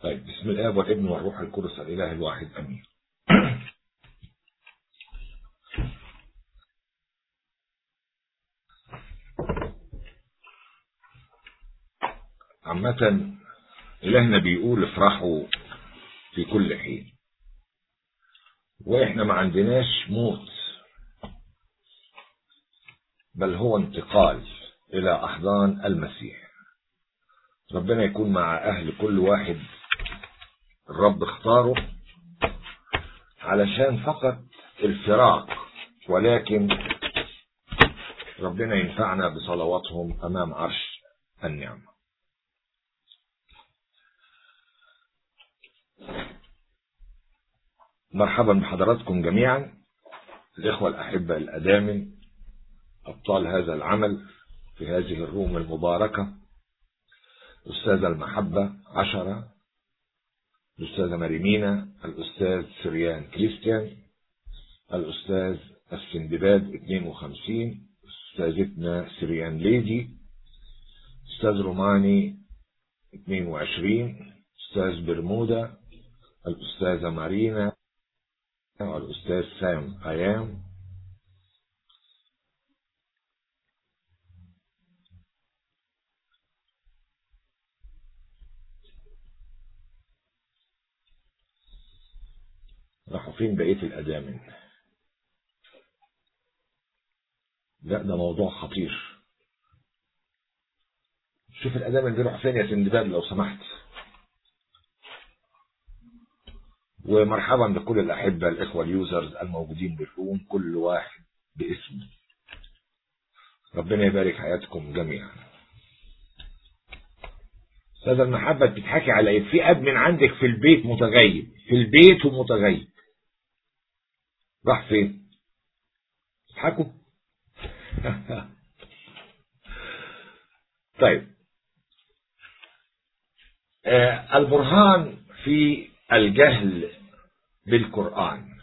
طيب بسم الله والابن والروح القدس الإله الواحد أمين عامة إلهنا بيقول افرحوا في كل حين وإحنا ما عندناش موت بل هو انتقال إلى أحضان المسيح ربنا يكون مع أهل كل واحد الرب اختاره علشان فقط الفراق ولكن ربنا ينفعنا بصلواتهم أمام عرش النعمة مرحبا بحضراتكم جميعا الإخوة الأحبة الأدامن أبطال هذا العمل في هذه الروم المباركة أستاذ المحبة عشرة الأستاذة مريمينا الأستاذ سريان كريستيان الأستاذ السندباد 52 أستاذتنا سريان ليدي أستاذ روماني 22 أستاذ برمودا الأستاذة مارينا والأستاذ سام أيام راحوا فين بقية الأدامن لا ده موضوع خطير شوف الأدامن بيروح فين يا سندباد لو سمحت ومرحبا بكل الأحبة الإخوة اليوزرز الموجودين بالروم كل واحد باسمه ربنا يبارك حياتكم جميعا أستاذ المحبة بتضحكي على إيه؟ في أدمن عندك في البيت متغيب في البيت ومتغيب راح فين؟ تضحكوا؟ طيب آه البرهان في الجهل بالقرآن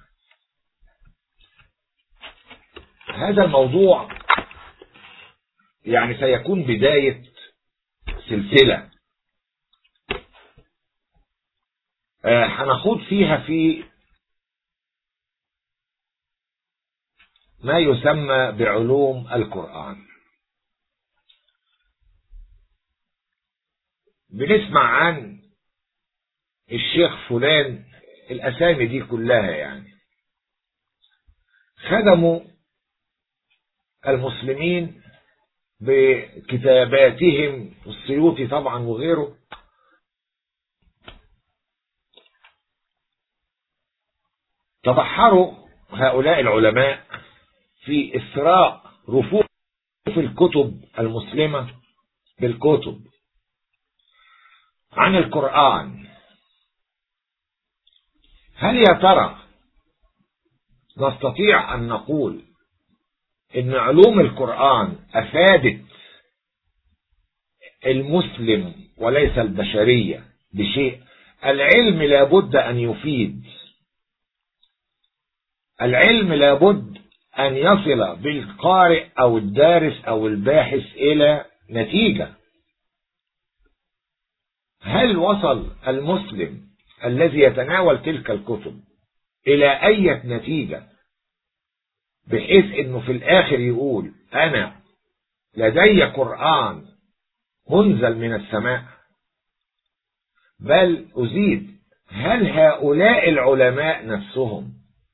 هذا الموضوع يعني سيكون بداية سلسلة هنخوض فيها في ما يسمى بعلوم القرآن بنسمع عن الشيخ فلان الأسامي دي كلها يعني خدموا المسلمين بكتاباتهم السيوطي طبعا وغيره تبحروا هؤلاء العلماء في إسراء رفوف الكتب المسلمة بالكتب عن القرآن هل يا ترى نستطيع أن نقول إن علوم القرآن أفادت المسلم وليس البشرية بشيء العلم لابد أن يفيد العلم لابد أن يصل بالقارئ أو الدارس أو الباحث إلى نتيجة هل وصل المسلم الذي يتناول تلك الكتب إلى أي نتيجة بحيث أنه في الآخر يقول أنا لدي قرآن منزل من السماء بل أزيد هل هؤلاء العلماء نفسهم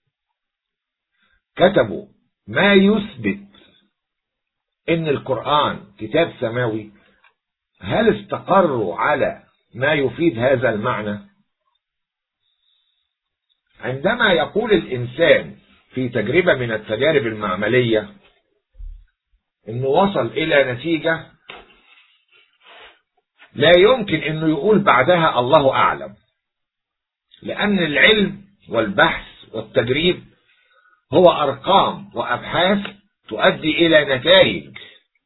كتبوا ما يثبت ان القرآن كتاب سماوي هل استقروا على ما يفيد هذا المعنى عندما يقول الإنسان في تجربة من التجارب المعملية انه وصل الى نتيجة لا يمكن انه يقول بعدها الله اعلم لان العلم والبحث والتجريب هو ارقام وابحاث تؤدي الى نتائج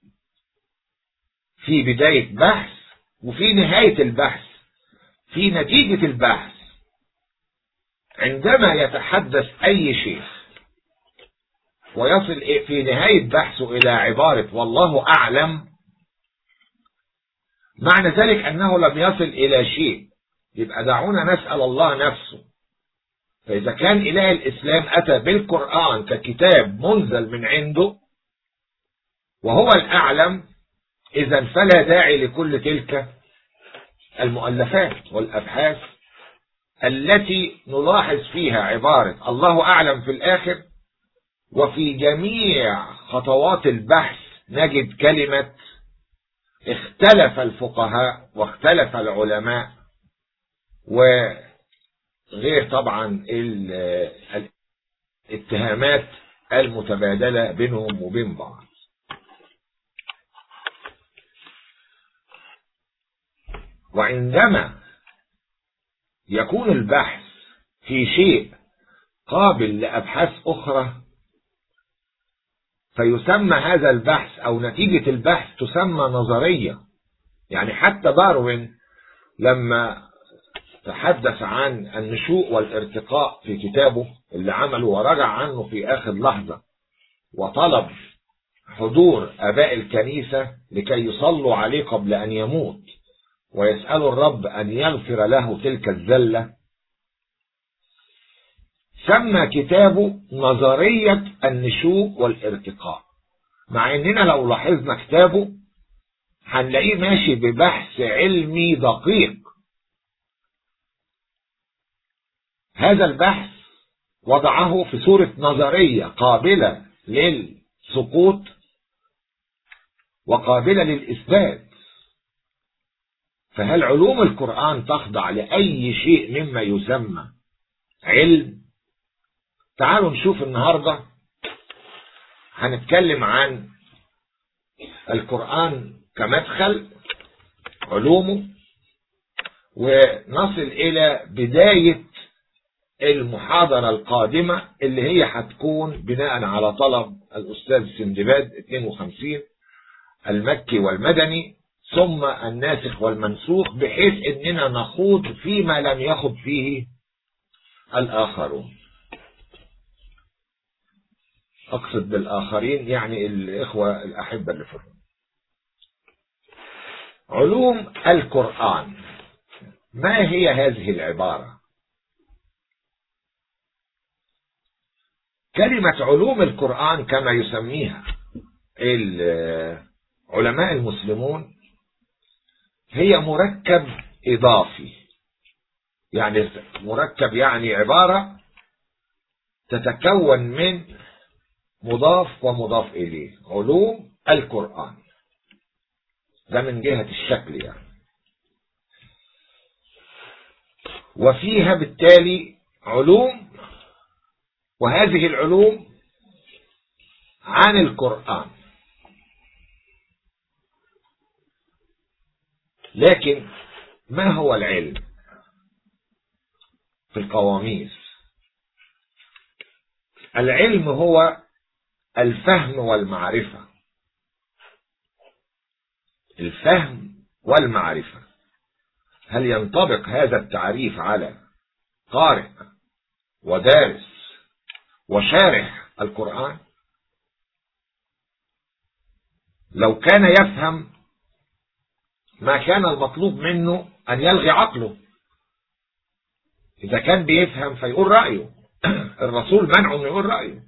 في بداية بحث وفي نهاية البحث في نتيجة البحث عندما يتحدث اي شيخ ويصل في نهاية بحثه الى عبارة والله اعلم معنى ذلك انه لم يصل الى شيء يبقى دعونا نسأل الله نفسه فإذا كان إله الإسلام أتى بالقرآن ككتاب منزل من عنده وهو الأعلم إذا فلا داعي لكل تلك المؤلفات والأبحاث التي نلاحظ فيها عبارة الله أعلم في الآخر وفي جميع خطوات البحث نجد كلمة اختلف الفقهاء واختلف العلماء وغير طبعا الاتهامات المتبادلة بينهم وبين بعض وعندما يكون البحث في شيء قابل لأبحاث أخرى فيسمى هذا البحث أو نتيجة البحث تسمى نظرية يعني حتى داروين لما تحدث عن النشوء والارتقاء في كتابه اللي عمله ورجع عنه في آخر لحظة وطلب حضور أباء الكنيسة لكي يصلوا عليه قبل أن يموت ويسأل الرب أن يغفر له تلك الزلة سمى كتابه نظرية النشوء والارتقاء مع اننا لو لاحظنا كتابه هنلاقيه ماشي ببحث علمي دقيق هذا البحث وضعه في صورة نظرية قابلة للسقوط وقابلة للإثبات فهل علوم القرآن تخضع لأي شيء مما يسمى علم تعالوا نشوف النهاردة هنتكلم عن القرآن كمدخل علومه ونصل إلى بداية المحاضرة القادمة اللي هي هتكون بناء على طلب الأستاذ سندباد 52 المكي والمدني ثم الناسخ والمنسوخ بحيث اننا نخوض فيما لم يخض فيه الآخرون أقصد بالآخرين يعني الإخوة الأحبة اللي في علوم القرآن ما هي هذه العبارة كلمة علوم القرآن كما يسميها علماء المسلمون هي مركب إضافي يعني مركب يعني عبارة تتكون من مضاف ومضاف إليه علوم القرآن ده من جهة الشكل يعني وفيها بالتالي علوم وهذه العلوم عن القرآن لكن ما هو العلم في القواميس العلم هو الفهم والمعرفة الفهم والمعرفة هل ينطبق هذا التعريف على قارئ ودارس وشارح القرآن لو كان يفهم ما كان المطلوب منه أن يلغي عقله إذا كان بيفهم فيقول رأيه الرسول منعه أن يقول رأيه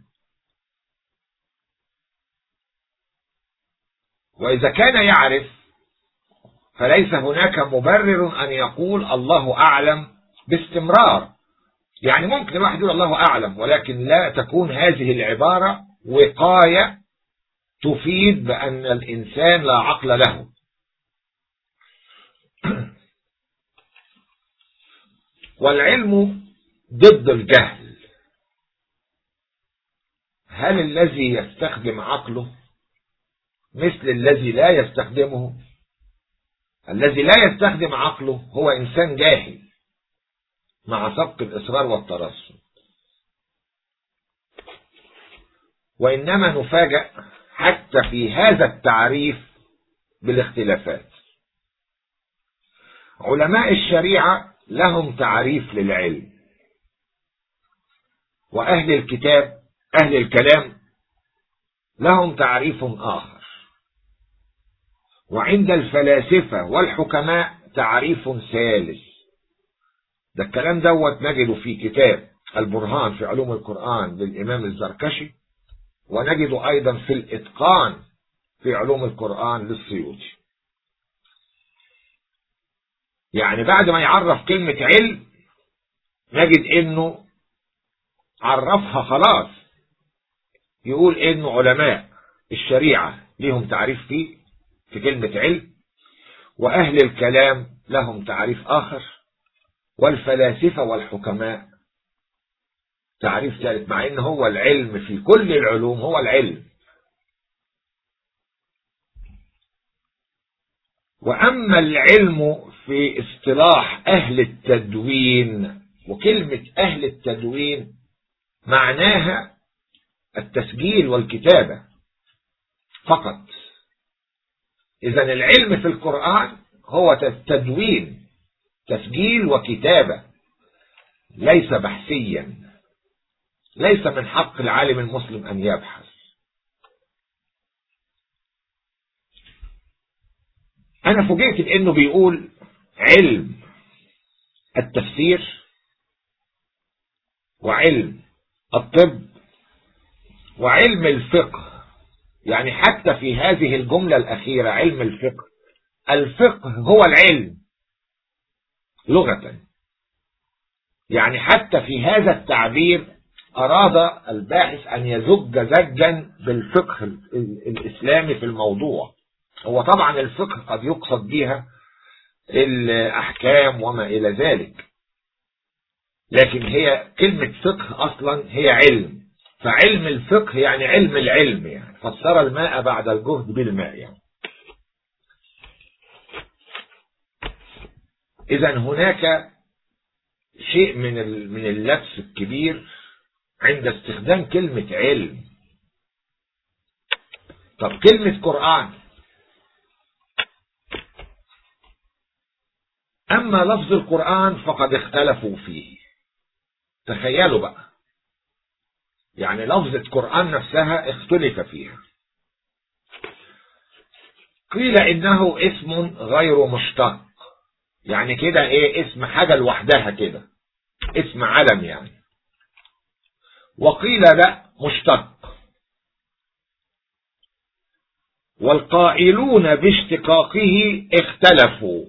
وإذا كان يعرف فليس هناك مبرر أن يقول الله أعلم باستمرار يعني ممكن الواحد يقول الله أعلم ولكن لا تكون هذه العبارة وقاية تفيد بأن الإنسان لا عقل له والعلم ضد الجهل هل الذي يستخدم عقله مثل الذي لا يستخدمه الذي لا يستخدم عقله هو إنسان جاهل مع سبق الإصرار والترصد وإنما نفاجأ حتى في هذا التعريف بالاختلافات علماء الشريعة لهم تعريف للعلم وأهل الكتاب أهل الكلام لهم تعريف آخر وعند الفلاسفة والحكماء تعريف ثالث ده الكلام دوت نجده في كتاب البرهان في علوم القرآن للإمام الزركشي ونجده أيضا في الإتقان في علوم القرآن للسيوطي يعني بعد ما يعرف كلمة علم نجد انه عرفها خلاص يقول انه علماء الشريعة ليهم تعريف فيه في كلمة علم واهل الكلام لهم تعريف اخر والفلاسفة والحكماء تعريف ثالث مع ان هو العلم في كل العلوم هو العلم واما العلم في اصطلاح اهل التدوين وكلمة أهل التدوين معناها التسجيل والكتابة فقط إذا العلم في القرآن هو تدوين تسجيل وكتابة ليس بحثيا ليس من حق العالم المسلم أن يبحث أنا فوجئت بأنه بيقول علم التفسير وعلم الطب وعلم الفقه يعني حتى في هذه الجملة الأخيرة علم الفقه الفقه هو العلم لغة يعني حتى في هذا التعبير أراد الباحث أن يزج زجا بالفقه الإسلامي في الموضوع هو طبعا الفقه قد يقصد بها الأحكام وما إلى ذلك لكن هي كلمة فقه أصلا هي علم فعلم الفقه يعني علم العلم يعني فسر الماء بعد الجهد بالماء يعني إذا هناك شيء من من اللبس الكبير عند استخدام كلمة علم طب كلمة قرآن أما لفظ القرآن فقد اختلفوا فيه تخيلوا بقى يعني لفظة قرآن نفسها اختلف فيها قيل إنه اسم غير مشتق يعني كده ايه اسم حاجة لوحدها كده اسم علم يعني وقيل لا مشتق والقائلون باشتقاقه اختلفوا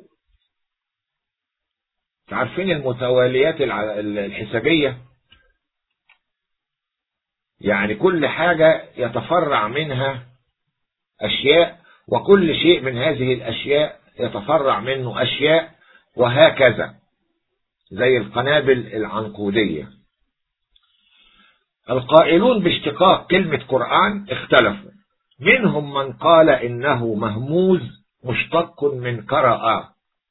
عارفين المتواليات الحسابية يعني كل حاجة يتفرع منها أشياء وكل شيء من هذه الأشياء يتفرع منه أشياء وهكذا زي القنابل العنقودية القائلون باشتقاق كلمة قرآن اختلفوا منهم من قال إنه مهموز مشتق من قرأ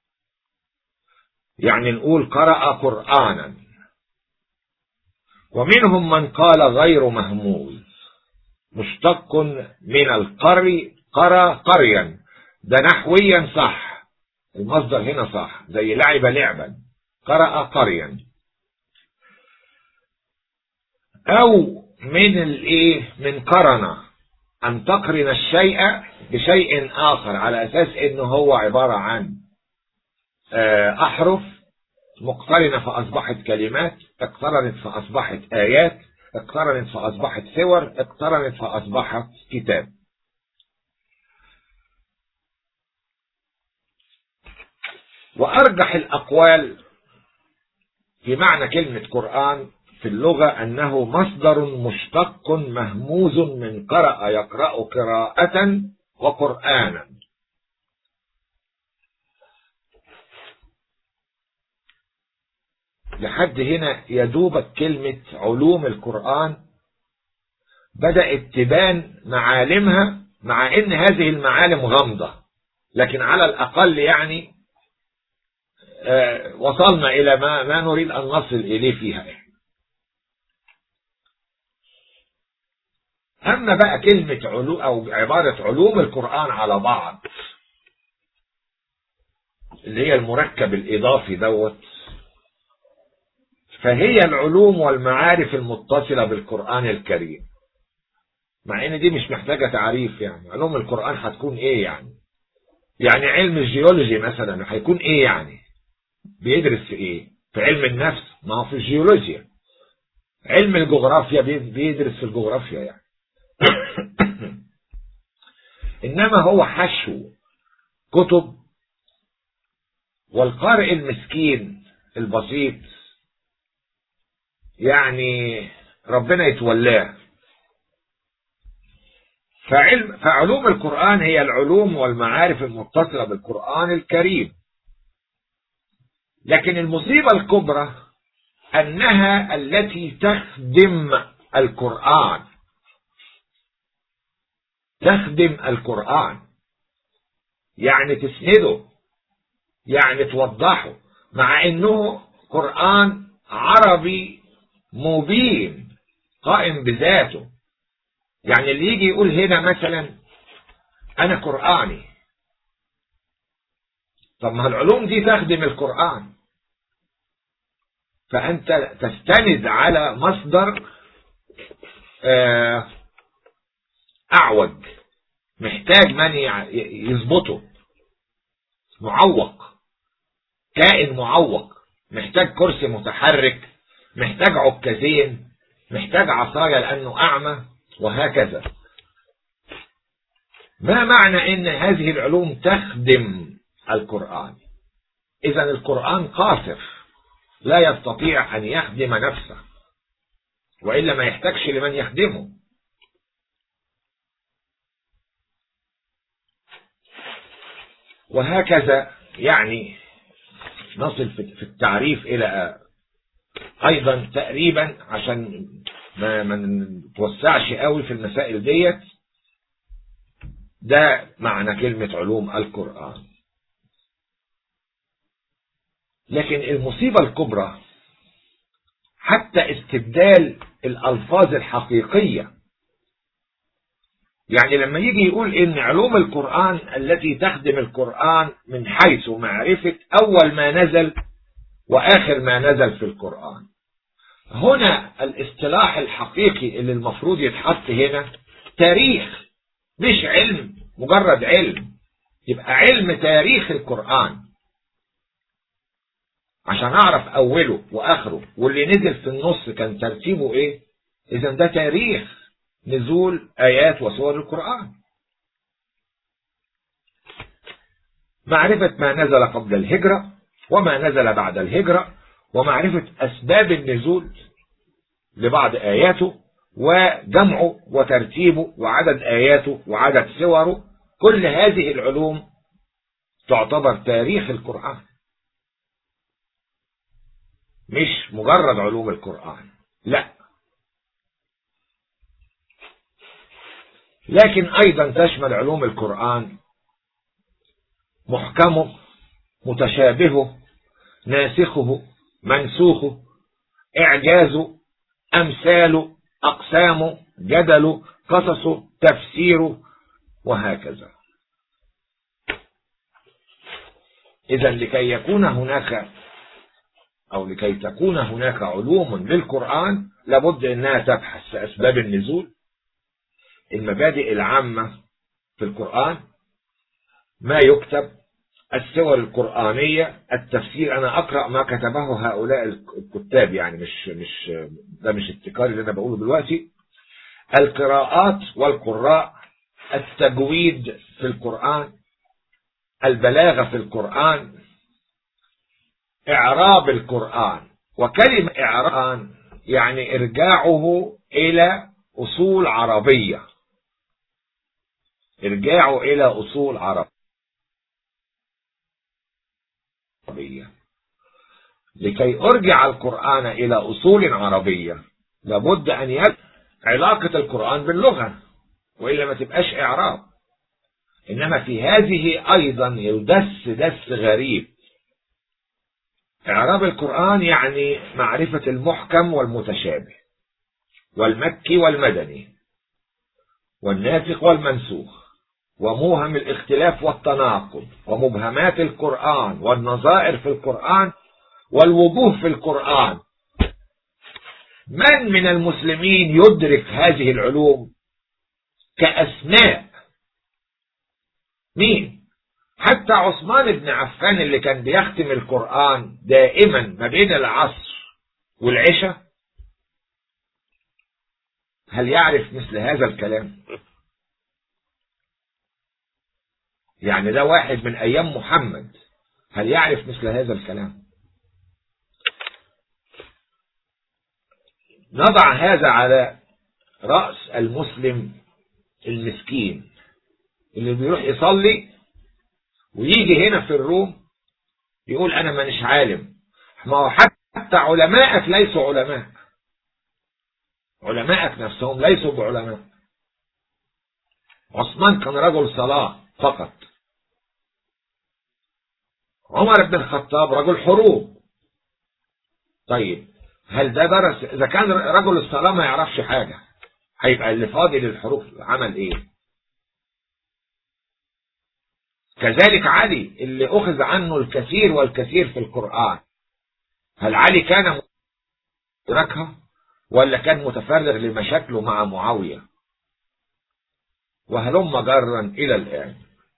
يعني نقول قرأ قرآنا ومنهم من قال غير مهموز مشتق من القري قرى قريا ده نحويا صح المصدر هنا صح زي لعب لعبا قرأ قريا او من الايه من قرن ان تقرن الشيء بشيء اخر على اساس انه هو عبارة عن احرف مقترنة فاصبحت كلمات اقترنت فاصبحت ايات اقترنت فاصبحت سور اقترنت فاصبحت كتاب وارجح الاقوال في معنى كلمة قرآن في اللغة أنه مصدر مشتق مهموز من قرأ يقرأ قراءة وقرآنا لحد هنا يدوبك كلمة علوم القرآن بدأت تبان معالمها مع ان هذه المعالم غامضة لكن على الأقل يعني آه وصلنا إلى ما, ما نريد أن نصل إليه فيها أما بقى كلمة علوم أو عبارة علوم القرآن على بعض اللي هي المركب الإضافي دوت فهي العلوم والمعارف المتصلة بالقرآن الكريم مع ان دي مش محتاجة تعريف يعني علوم القرآن هتكون ايه يعني يعني علم الجيولوجي مثلا هيكون ايه يعني بيدرس في ايه في علم النفس ما هو في الجيولوجيا علم الجغرافيا بيدرس في الجغرافيا يعني إنما هو حشو كتب والقارئ المسكين البسيط يعني ربنا يتولاه فعلم فعلوم القرآن هي العلوم والمعارف المتصلة بالقرآن الكريم لكن المصيبة الكبرى أنها التي تخدم القرآن تخدم القرآن يعني تسنده يعني توضحه مع انه قرآن عربي مبين قائم بذاته يعني اللي يجي يقول هنا مثلا انا قرآني طب ما العلوم دي تخدم القرآن فأنت تستند على مصدر أعوج محتاج من يظبطه معوق كائن معوق محتاج كرسي متحرك محتاج عكازين محتاج عصاية لأنه أعمى وهكذا ما معنى ان هذه العلوم تخدم القرآن اذا القرآن قاصر لا يستطيع ان يخدم نفسه وإلا ما يحتاجش لمن يخدمه وهكذا يعني نصل في التعريف إلى أيضا تقريبا عشان ما ما نتوسعش قوي في المسائل ديت ده معنى كلمة علوم القرآن لكن المصيبة الكبرى حتى استبدال الألفاظ الحقيقية يعني لما يجي يقول إن علوم القرآن التي تخدم القرآن من حيث معرفة أول ما نزل وآخر ما نزل في القرآن هنا الاصطلاح الحقيقي اللي المفروض يتحط هنا تاريخ مش علم مجرد علم يبقى علم تاريخ القرآن عشان اعرف اوله واخره واللي نزل في النص كان ترتيبه ايه اذا ده تاريخ نزول ايات وسور القرآن معرفة ما نزل قبل الهجرة وما نزل بعد الهجرة ومعرفة أسباب النزول لبعض آياته وجمعه وترتيبه وعدد آياته وعدد سوره كل هذه العلوم تعتبر تاريخ القرآن مش مجرد علوم القرآن لا لكن أيضا تشمل علوم القرآن محكمه متشابهه ناسخه منسوخه إعجازه أمثاله أقسامه جدله قصصه تفسيره وهكذا إذا لكي يكون هناك أو لكي تكون هناك علوم للقرآن لابد أنها تبحث في أسباب النزول المبادئ العامة في القرآن ما يكتب السور القرآنية التفسير أنا أقرأ ما كتبه هؤلاء الكتاب يعني مش مش ده مش ابتكار اللي أنا بقوله دلوقتي القراءات والقراء التجويد في القرآن البلاغة في القرآن إعراب القرآن وكلمة إعراب يعني إرجاعه إلى أصول عربية إرجاعه إلى أصول عربية عربية لكي أرجع القرآن إلى أصول عربية لابد أن يكون علاقة القرآن باللغة وإلا ما تبقاش إعراب إنما في هذه أيضا يدس دس غريب إعراب القرآن يعني معرفة المحكم والمتشابه والمكي والمدني والناسخ والمنسوخ وموهم الاختلاف والتناقض ومبهمات القرآن والنظائر في القرآن والوجوه في القرآن من من المسلمين يدرك هذه العلوم كأسماء مين حتى عثمان بن عفان اللي كان بيختم القرآن دائما ما بين العصر والعشاء هل يعرف مثل هذا الكلام يعني ده واحد من أيام محمد هل يعرف مثل هذا الكلام نضع هذا على رأس المسلم المسكين اللي بيروح يصلي ويجي هنا في الروم يقول أنا مانيش عالم ما هو حتى علمائك ليسوا علماء علمائك نفسهم ليسوا بعلماء عثمان كان رجل صلاة فقط عمر بن الخطاب رجل حروب طيب هل ده درس اذا كان رجل الصلاة ما يعرفش حاجة هيبقى اللي فاضي للحروف عمل ايه كذلك علي اللي اخذ عنه الكثير والكثير في القرآن هل علي كان مدركها ولا كان متفرغ لمشاكله مع معاوية وهلم جرا الى الان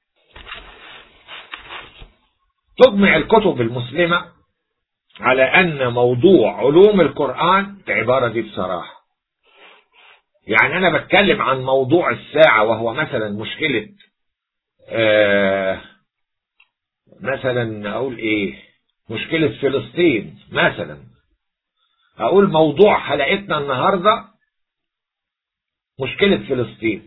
تجمع الكتب المسلمة على أن موضوع علوم القرآن العبارة دي بصراحة يعني أنا بتكلم عن موضوع الساعة وهو مثلا مشكلة آه مثلا أقول إيه مشكلة فلسطين مثلا أقول موضوع حلقتنا النهاردة مشكلة فلسطين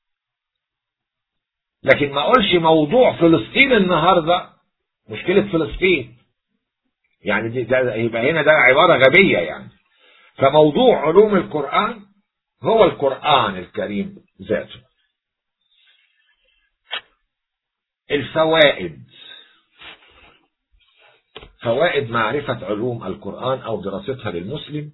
لكن ما أقولش موضوع فلسطين النهاردة مشكلة فلسطين يعني دي ده يبقى هنا ده عبارة غبية يعني فموضوع علوم القرآن هو القرآن الكريم ذاته الفوائد فوائد معرفة علوم القرآن أو دراستها للمسلم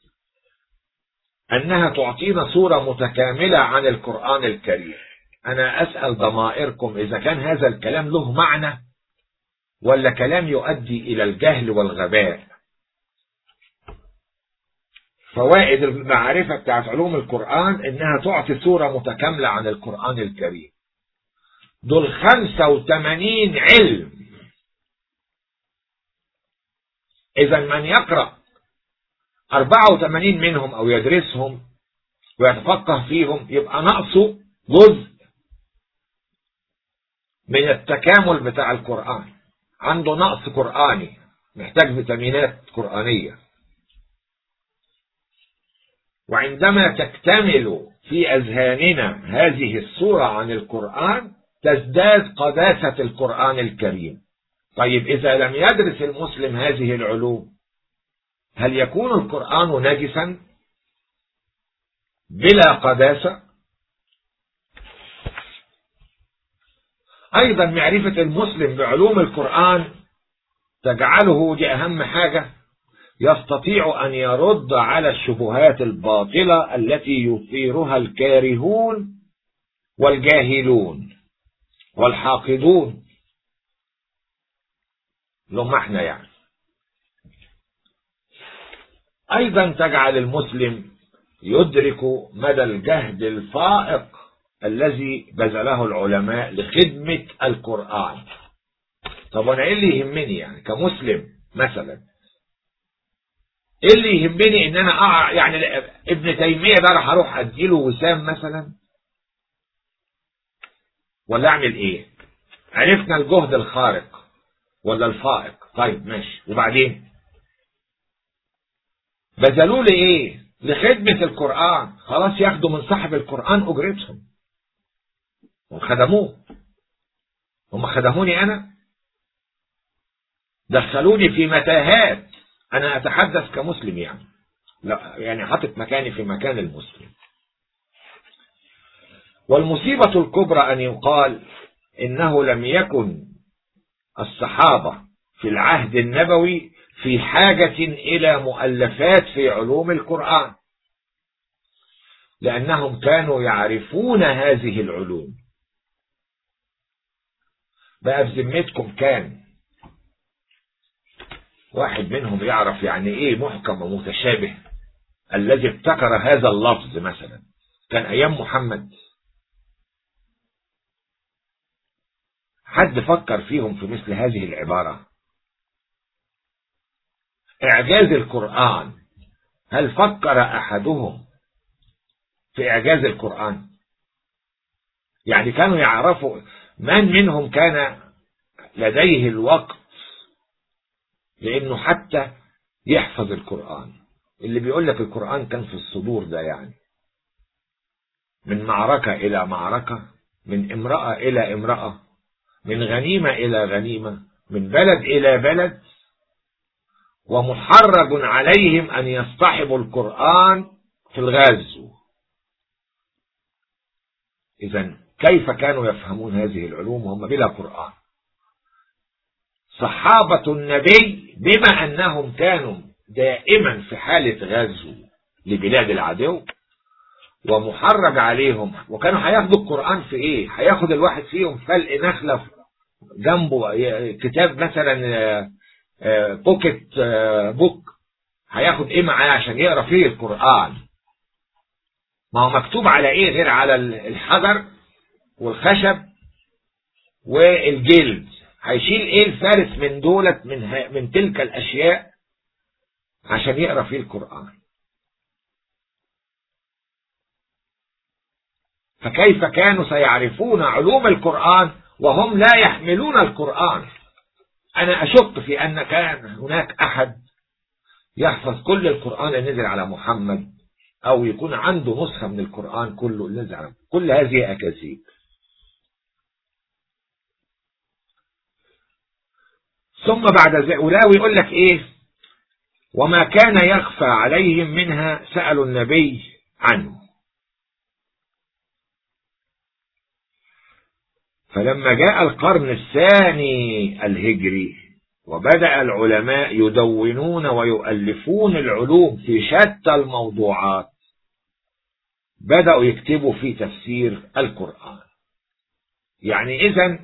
أنها تعطينا صورة متكاملة عن القرآن الكريم أنا أسأل ضمائركم إذا كان هذا الكلام له معنى ولا كلام يؤدي إلى الجهل والغباء فوائد المعرفة بتاعت علوم القرآن إنها تعطي صورة متكاملة عن القرآن الكريم دول 85 علم إذا من يقرأ 84 منهم أو يدرسهم ويتفقه فيهم يبقى نقصه جزء من التكامل بتاع القرآن عنده نقص قرآني محتاج فيتامينات قرآنية وعندما تكتمل في أذهاننا هذه الصورة عن القرآن تزداد قداسة القرآن الكريم طيب إذا لم يدرس المسلم هذه العلوم هل يكون القرآن نجسا بلا قداسة أيضا معرفة المسلم بعلوم القرآن تجعله دي أهم حاجة يستطيع أن يرد على الشبهات الباطلة التي يثيرها الكارهون والجاهلون والحاقدون لهم احنا يعني أيضا تجعل المسلم يدرك مدى الجهد الفائق الذي بذله العلماء لخدمة القرآن طب وانا ايه اللي يهمني يعني كمسلم مثلا ايه اللي يهمني ان انا أقع يعني ابن تيمية ده راح اروح اديله وسام مثلا ولا اعمل ايه عرفنا الجهد الخارق ولا الفائق طيب ماشي وبعدين بذلوا لي ايه لخدمة القرآن خلاص ياخدوا من صاحب القرآن اجرتهم وخدموه هم خدموني انا دخلوني في متاهات انا اتحدث كمسلم يعني لا يعني حاطط مكاني في مكان المسلم والمصيبة الكبرى ان يقال انه لم يكن الصحابة في العهد النبوي في حاجة الى مؤلفات في علوم القرآن لانهم كانوا يعرفون هذه العلوم بقى في ذمتكم كان واحد منهم يعرف يعني ايه محكم ومتشابه الذي ابتكر هذا اللفظ مثلا كان ايام محمد حد فكر فيهم في مثل هذه العبارة إعجاز القرآن هل فكر أحدهم في إعجاز القرآن يعني كانوا يعرفوا من منهم كان لديه الوقت لأنه حتى يحفظ القرآن اللي بيقول لك القرآن كان في الصدور ده يعني من معركة إلى معركة من امرأة إلى امرأة من غنيمة إلى غنيمة من بلد إلى بلد ومحرج عليهم أن يصطحبوا القرآن في الغزو إذا كيف كانوا يفهمون هذه العلوم وهم بلا قرآن صحابة النبي بما أنهم كانوا دائما في حالة غزو لبلاد العدو ومحرج عليهم وكانوا هياخدوا القرآن في ايه هياخد الواحد فيهم فلق نخلة جنبه كتاب مثلا بوكيت بوك هياخد ايه معاه عشان يقرا فيه القرآن ما هو مكتوب على ايه غير على الحجر والخشب والجلد هيشيل ايه الفارس من دولت من من تلك الاشياء عشان يقرا فيه القرآن فكيف كانوا سيعرفون علوم القرآن وهم لا يحملون القرآن أنا أشك في أن كان هناك أحد يحفظ كل القرآن اللي نزل على محمد أو يكون عنده نسخة من القرآن كله اللي نزل على كل هذه أكاذيب ثم بعد ذلك ولاوي يقول لك إيه وما كان يخفى عليهم منها سألوا النبي عنه فلما جاء القرن الثاني الهجري وبدأ العلماء يدونون ويؤلفون العلوم في شتى الموضوعات بدأوا يكتبوا في تفسير القرآن يعني إذا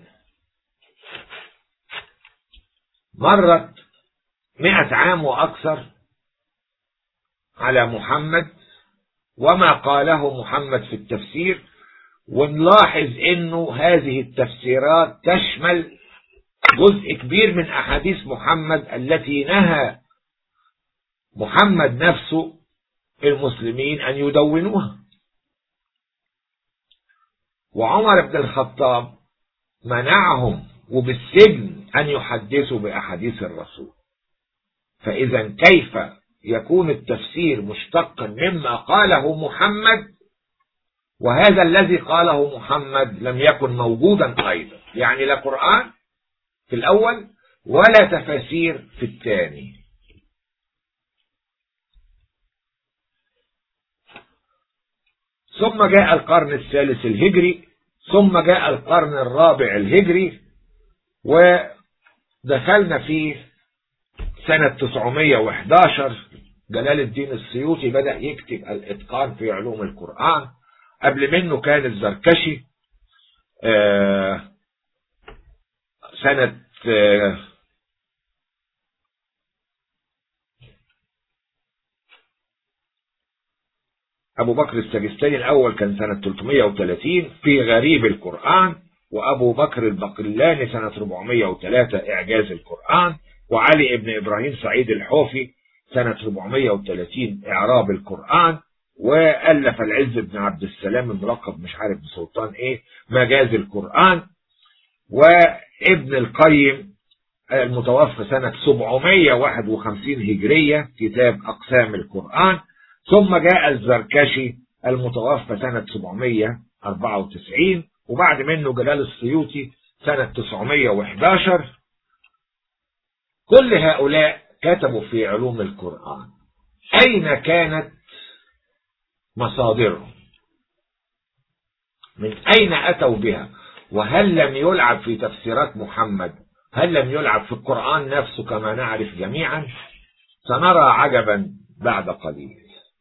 مرت مئة عام وأكثر على محمد وما قاله محمد في التفسير ونلاحظ انه هذه التفسيرات تشمل جزء كبير من احاديث محمد التي نهى محمد نفسه المسلمين ان يدونوها وعمر بن الخطاب منعهم وبالسجن ان يحدثوا باحاديث الرسول فاذا كيف يكون التفسير مشتقا مما قاله محمد وهذا الذي قاله محمد لم يكن موجودا أيضا يعني لا قرآن في الأول ولا تفاسير في الثاني ثم جاء القرن الثالث الهجري ثم جاء القرن الرابع الهجري ودخلنا في سنة 911 جلال الدين السيوطي بدأ يكتب الإتقان في علوم القرآن قبل منه كان الزركشي آه سنة آه أبو بكر السجستاني الأول كان سنة 330 في غريب القرآن وأبو بكر البقلاني سنة 403 إعجاز القرآن وعلي ابن إبراهيم سعيد الحوفي سنة 430 إعراب القرآن وألف العز بن عبد السلام الملقب مش عارف بسلطان ايه مجاز القرآن وابن القيم المتوفى سنة 751 هجرية كتاب أقسام القرآن ثم جاء الزركشي المتوفى سنة 794 وبعد منه جلال السيوطي سنة 911 كل هؤلاء كتبوا في علوم القرآن أين كانت مصادرهم من أين أتوا بها وهل لم يلعب في تفسيرات محمد هل لم يلعب في القرآن نفسه كما نعرف جميعا سنرى عجبا بعد قليل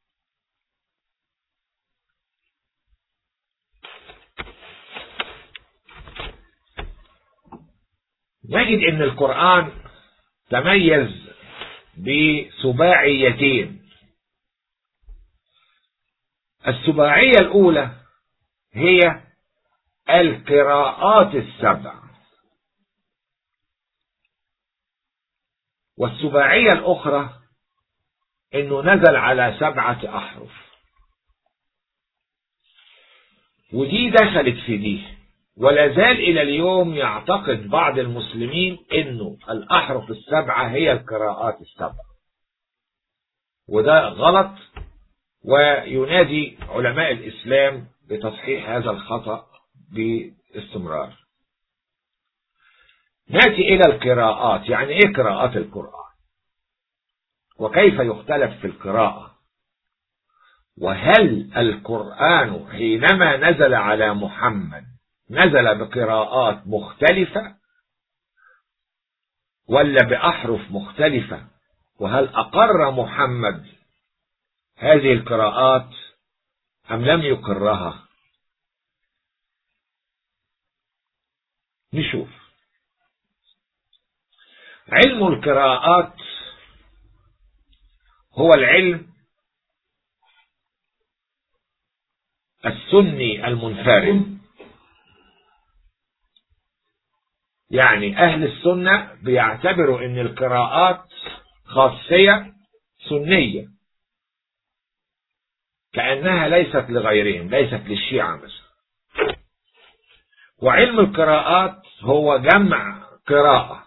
نجد ان القرآن تميز بسباعيتين السباعية الأولى هي القراءات السبع والسباعية الأخرى إنه نزل على سبعة أحرف ودي دخلت في دي ولا زال إلى اليوم يعتقد بعض المسلمين إنه الأحرف السبعة هي القراءات السبعة وده غلط وينادي علماء الإسلام بتصحيح هذا الخطأ باستمرار نأتي إلى القراءات يعني إيه قراءات القرآن وكيف يختلف في القراءة وهل القرآن حينما نزل على محمد نزل بقراءات مختلفة ولا بأحرف مختلفة وهل أقر محمد هذه القراءات أم لم يقرها نشوف علم القراءات هو العلم السني المنفرد يعني أهل السنة بيعتبروا أن القراءات خاصية سنية كأنها ليست لغيرهم ليست للشيعة مثلا وعلم القراءات هو جمع قراءة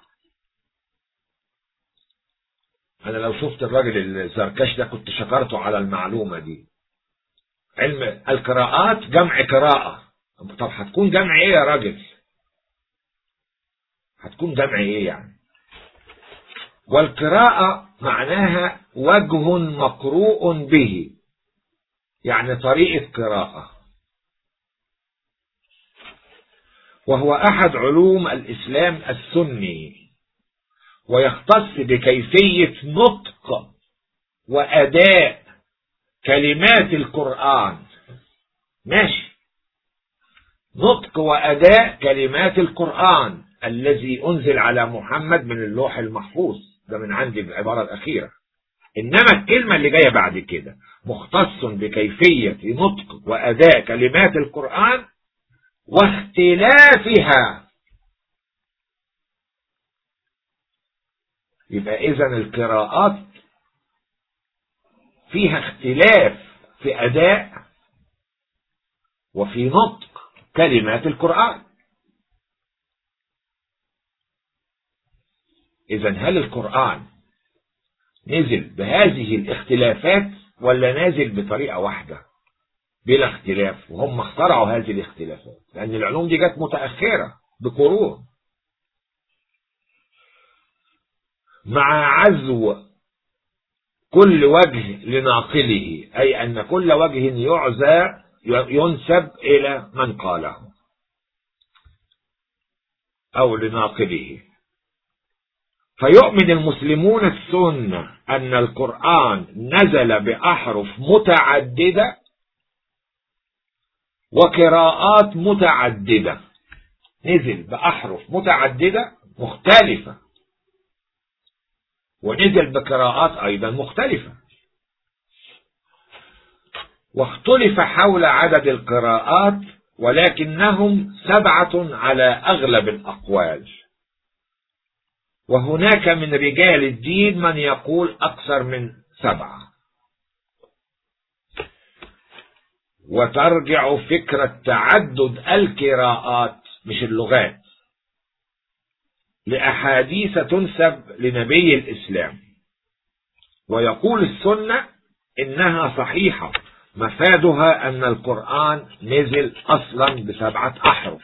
أنا لو شفت الراجل الزركش ده كنت شكرته على المعلومة دي علم القراءات جمع قراءة طب هتكون جمع ايه يا راجل هتكون جمع ايه يعني والقراءة معناها وجه مقروء به يعني طريقة قراءة وهو أحد علوم الإسلام السني ويختص بكيفية نطق وأداء كلمات القرآن ماشي نطق وأداء كلمات القرآن الذي أنزل على محمد من اللوح المحفوظ ده من عندي العبارة الأخيرة إنما الكلمة اللي جاية بعد كده مختص بكيفية نطق وأداء كلمات القرآن واختلافها يبقى إذا القراءات فيها اختلاف في أداء وفي نطق كلمات القرآن إذا هل القرآن نزل بهذه الاختلافات ولا نازل بطريقة واحدة بلا اختلاف وهم اخترعوا هذه الاختلافات لأن العلوم دي جت متأخرة بقرون مع عزو كل وجه لناقله أي أن كل وجه يعزى ينسب إلى من قاله أو لناقله فيؤمن المسلمون السنة أن القرآن نزل بأحرف متعددة وقراءات متعددة نزل بأحرف متعددة مختلفة ونزل بقراءات أيضا مختلفة واختلف حول عدد القراءات ولكنهم سبعة على أغلب الأقوال وهناك من رجال الدين من يقول أكثر من سبعة وترجع فكرة تعدد القراءات مش اللغات لأحاديث تنسب لنبي الإسلام ويقول السنة إنها صحيحة مفادها أن القرآن نزل أصلا بسبعة أحرف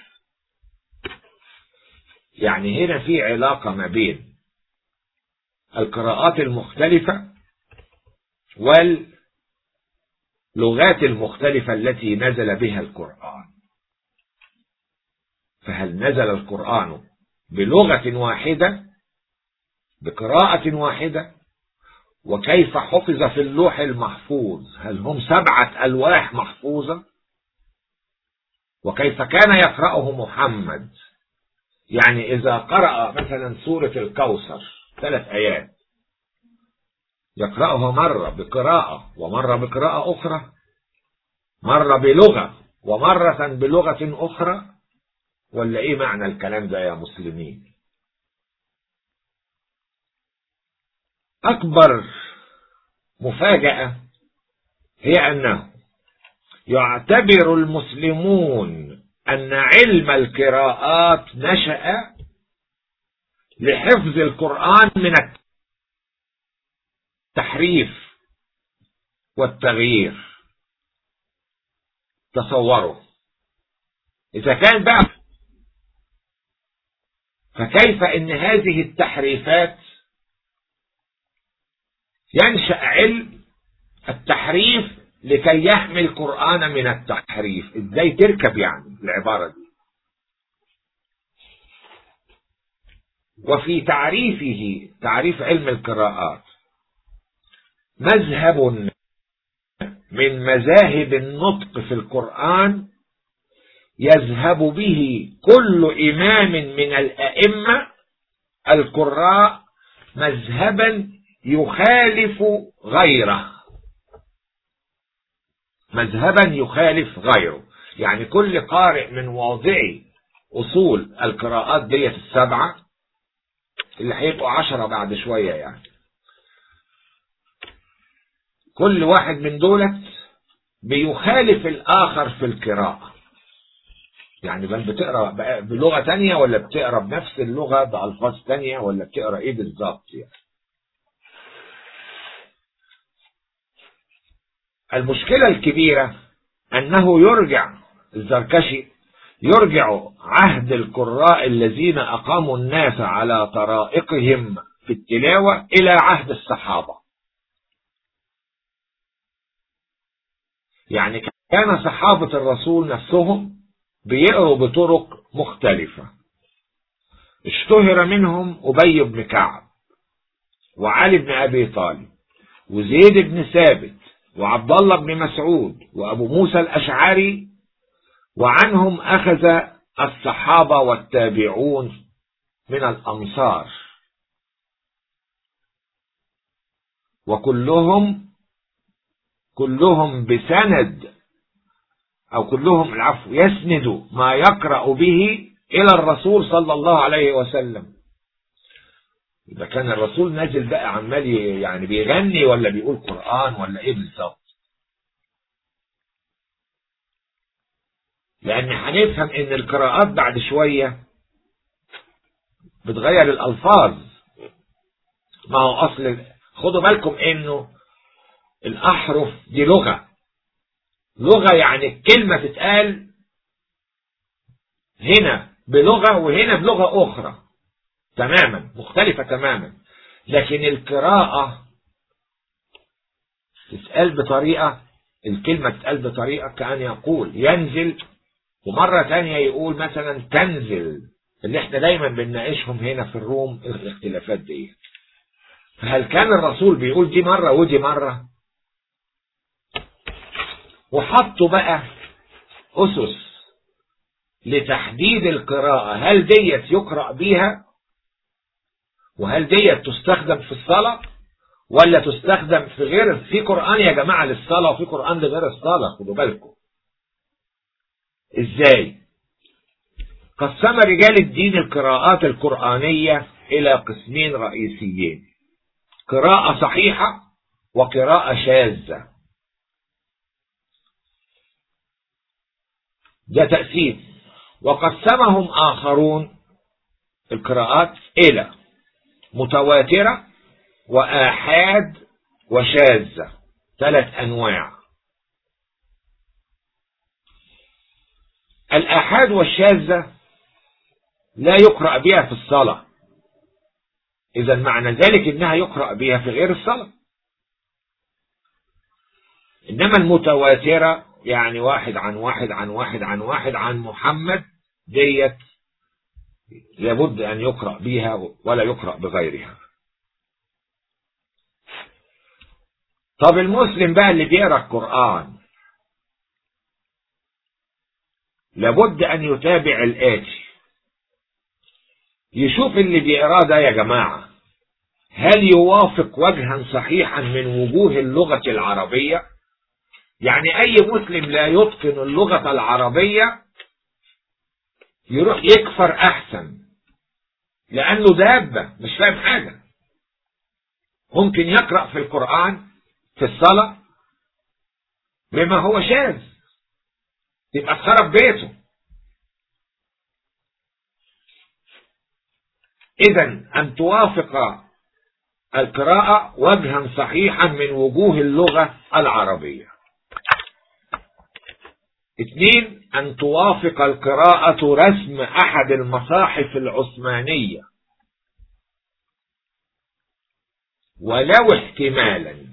يعني هنا في علاقة ما بين القراءات المختلفة واللغات المختلفة التي نزل بها القرآن فهل نزل القرآن بلغة واحدة بقراءة واحدة وكيف حفظ في اللوح المحفوظ هل هم سبعة ألواح محفوظة وكيف كان يقرأه محمد يعني إذا قرأ مثلا سورة الكوثر ثلاث آيات يقرأها مرة بقراءة ومرة بقراءة أخرى مرة بلغة ومرة بلغة أخرى ولا إيه معنى الكلام ده يا مسلمين أكبر مفاجأة هي أنه يعتبر المسلمون أن علم القراءات نشأ لحفظ القرآن من التحريف والتغيير تصوروا إذا كان بقى فكيف إن هذه التحريفات ينشأ علم التحريف لكي يحمي القرآن من التحريف ازاي تركب يعني العبارة دي وفي تعريفه تعريف علم القراءات مذهب من مذاهب النطق في القرآن يذهب به كل إمام من الأئمة القراء مذهبا يخالف غيره مذهبا يخالف غيره يعني كل قارئ من واضعي أصول القراءات ديت السبعة اللي هيبقوا عشرة بعد شوية يعني كل واحد من دولت بيخالف الآخر في القراءة يعني بل بتقرا بلغة تانية ولا بتقرا بنفس اللغة بألفاظ تانية ولا بتقرا ايه بالظبط يعني المشكلة الكبيرة أنه يرجع الزركشي يرجع عهد القراء الذين أقاموا الناس على طرائقهم في التلاوة إلى عهد الصحابة يعني كان صحابة الرسول نفسهم بيقروا بطرق مختلفة اشتهر منهم أبي بن كعب وعلي بن أبي طالب وزيد بن ثابت وعبد الله بن مسعود وأبو موسى الأشعري وعنهم أخذ الصحابة والتابعون من الأمصار وكلهم كلهم بسند أو كلهم العفو يسند ما يقرأ به إلى الرسول صلى الله عليه وسلم إذا كان الرسول نازل بقى عمال يعني بيغني ولا بيقول قرآن ولا إيه بالظبط لأن هنفهم إن القراءات بعد شوية بتغير الألفاظ ما هو أصل خدوا بالكم إنه الأحرف دي لغة لغة يعني الكلمة تتقال هنا بلغة وهنا بلغة أخرى تماما مختلفة تماما لكن القراءة تتقال بطريقة الكلمة تتقال بطريقة كأن يقول ينزل ومرة تانية يقول مثلا تنزل اللي احنا دايما بنناقشهم هنا في الروم الاختلافات دي فهل كان الرسول بيقول دي مرة ودي مرة وحطوا بقى أسس لتحديد القراءة هل ديت يقرأ بيها وهل ديت تستخدم في الصلاة ولا تستخدم في غير في قرآن يا جماعة للصلاة وفي قرآن لغير الصلاة خدوا بالكم ازاي قسم رجال الدين القراءات القرآنية إلى قسمين رئيسيين قراءة صحيحة وقراءة شاذة ده تقسيم وقسمهم آخرون القراءات إلى متواترة وآحاد وشاذة ثلاث أنواع الآحاد والشاذة لا يقرأ بها في الصلاة إذا معنى ذلك إنها يقرأ بها في غير الصلاة إنما المتواترة يعني واحد عن واحد عن واحد عن واحد عن محمد ديت لابد أن يقرأ بها ولا يقرأ بغيرها طب المسلم بقى اللي بيقرأ القرآن لابد أن يتابع الآتي يشوف اللي بيقراه ده يا جماعة هل يوافق وجها صحيحا من وجوه اللغة العربية يعني أي مسلم لا يتقن اللغة العربية يروح يكفر أحسن لأنه دابة مش فاهم حاجة ممكن يقرأ في القرآن في الصلاة بما هو شاذ يبقى اتخرب بيته إذا أن توافق القراءة وجها صحيحا من وجوه اللغة العربية اثنين أن توافق القراءة رسم أحد المصاحف العثمانية ولو احتمالا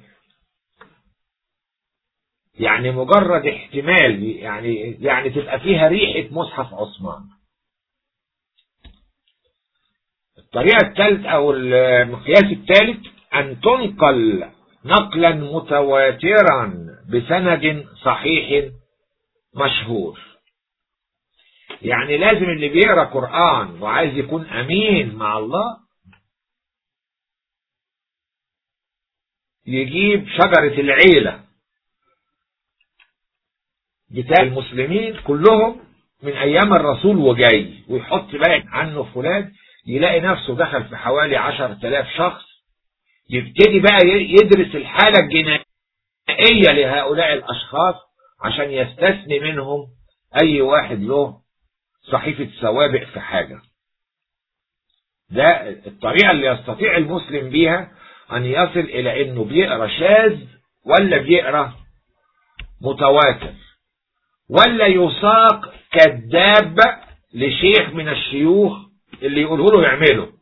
يعني مجرد احتمال يعني يعني تبقى فيها ريحة مصحف عثمان الطريقة الثالثة أو المقياس الثالث أن تنقل نقلا متواترا بسند صحيح مشهور يعني لازم اللي بيقرا قرآن وعايز يكون أمين مع الله يجيب شجرة العيلة بتاع المسلمين كلهم من أيام الرسول وجاي ويحط بقى عنه فلان يلاقي نفسه دخل في حوالي عشر تلاف شخص يبتدي بقى يدرس الحالة الجنائية لهؤلاء الأشخاص عشان يستثني منهم أي واحد له صحيفة سوابق في حاجة ده الطريقة اللي يستطيع المسلم بيها أن يصل إلى أنه بيقرأ شاذ ولا بيقرأ متواتر ولا يساق كذاب لشيخ من الشيوخ اللي يقوله له يعمله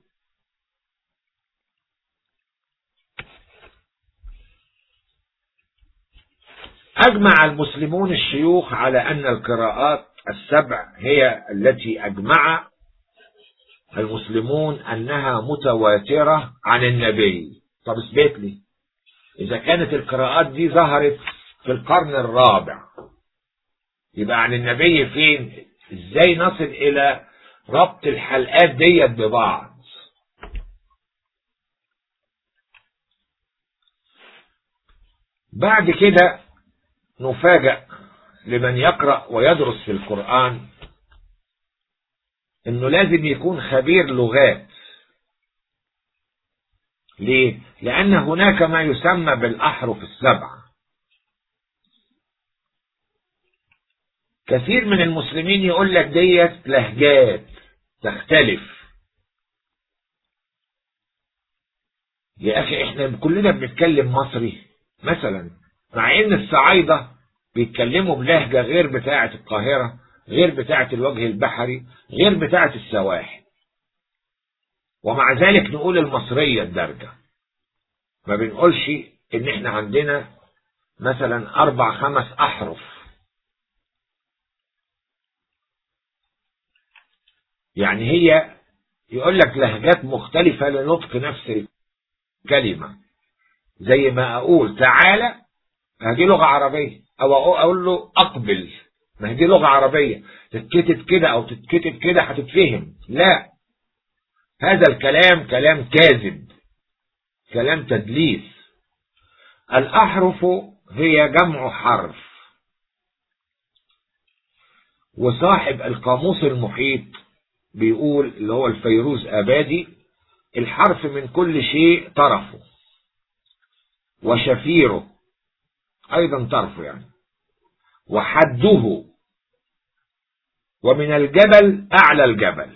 أجمع المسلمون الشيوخ على أن القراءات السبع هي التي أجمع المسلمون أنها متواترة عن النبي طب اثبت لي إذا كانت القراءات دي ظهرت في القرن الرابع يبقى عن النبي فين ازاي نصل الى ربط الحلقات ديت ببعض بعد كده نفاجأ لمن يقرأ ويدرس في القرآن انه لازم يكون خبير لغات ليه؟ لأن هناك ما يسمى بالأحرف السبعة كثير من المسلمين يقول لك ديت لهجات تختلف يا أخي احنا كلنا بنتكلم مصري مثلا مع ان الصعايدة بيتكلموا بلهجة غير بتاعة القاهرة غير بتاعة الوجه البحري غير بتاعة السواحل ومع ذلك نقول المصرية الدرجة ما بنقولش ان احنا عندنا مثلا اربع خمس احرف يعني هي يقول لك لهجات مختلفة لنطق نفس الكلمة زي ما اقول تعالى هذه لغة عربية او اقول له اقبل ما هي دي لغة عربية تتكتب كده او تتكتب كده هتتفهم لا هذا الكلام كلام كاذب كلام تدليس الأحرف هي جمع حرف وصاحب القاموس المحيط بيقول اللي هو الفيروز أبادي الحرف من كل شيء طرفه وشفيره أيضا طرفه يعني وحده ومن الجبل أعلى الجبل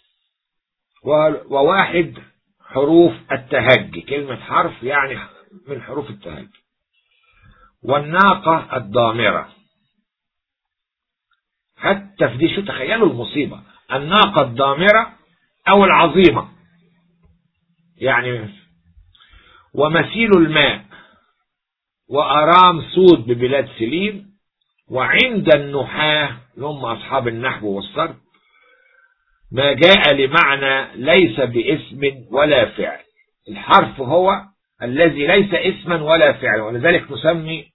وواحد حروف التهجي كلمة حرف يعني من حروف التهجي والناقة الضامرة حتى في دي شو تخيلوا المصيبة الناقة الضامرة أو العظيمة يعني ومثيل الماء وأرام سود ببلاد سليم وعند النحاة اللي هم أصحاب النحو والصرف ما جاء لمعنى ليس باسم ولا فعل الحرف هو الذي ليس اسما ولا فعلا ولذلك نسمي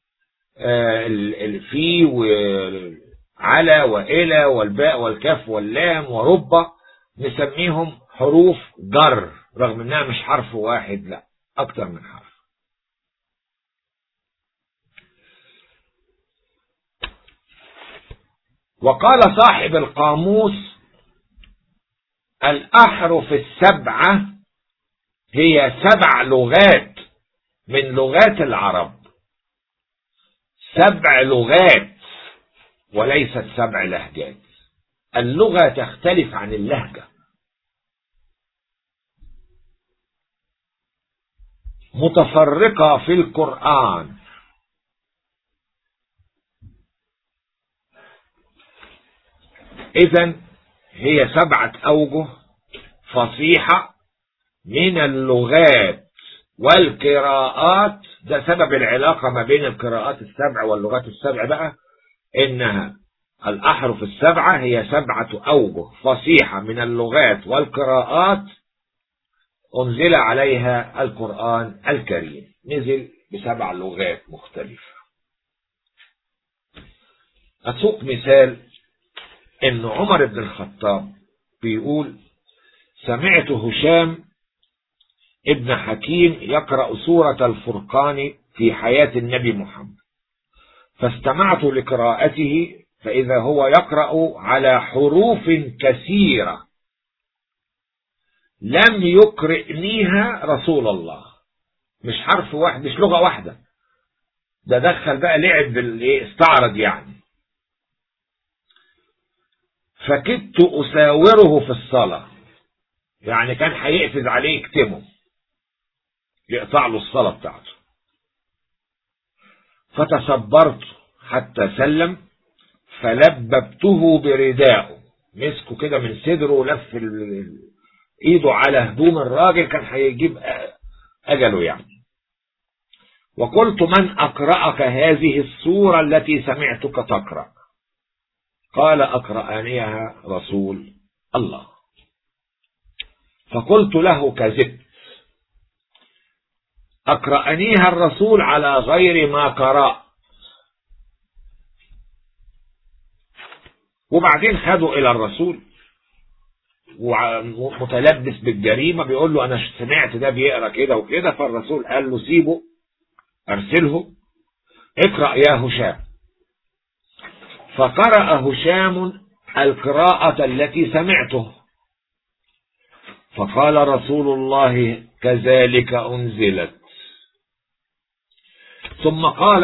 الفي وعلى وإلى والباء والكاف واللام ورب نسميهم حروف جر رغم انها مش حرف واحد لا اكتر من حرف وقال صاحب القاموس الأحرف السبعة هي سبع لغات من لغات العرب سبع لغات وليست سبع لهجات اللغة تختلف عن اللهجة متفرقة في القرآن إذا هي سبعة أوجه فصيحة من اللغات والقراءات ده سبب العلاقة ما بين القراءات السبع واللغات السبع بقى إنها الأحرف السبعة هي سبعة أوجه فصيحة من اللغات والقراءات أنزل عليها القرآن الكريم نزل بسبع لغات مختلفة أسوق مثال إن عمر بن الخطاب بيقول سمعت هشام ابن حكيم يقرأ سورة الفرقان في حياة النبي محمد فاستمعت لقراءته فإذا هو يقرأ على حروف كثيرة لم يقرئنيها رسول الله مش حرف واحد مش لغة واحدة ده دخل بقى لعب بالايه استعرض يعني فكدت أساوره في الصلاة يعني كان هيقفز عليه يكتمه يقطع له الصلاة بتاعته فتصبرت حتى سلم فلببته بردائه مسكه كده من صدره ولف ايده على هدوم الراجل كان هيجيب اجله يعني وقلت من اقرأك هذه السورة التي سمعتك تقرأ قال اقرأنيها رسول الله فقلت له كذبت أقرأنيها الرسول على غير ما قرأ وبعدين خدوا إلى الرسول ومتلبس بالجريمة بيقول له أنا سمعت ده بيقرأ كده وكده فالرسول قال له سيبه أرسله اقرأ يا هشام فقرأ هشام القراءة التي سمعته فقال رسول الله كذلك أنزلت ثم قال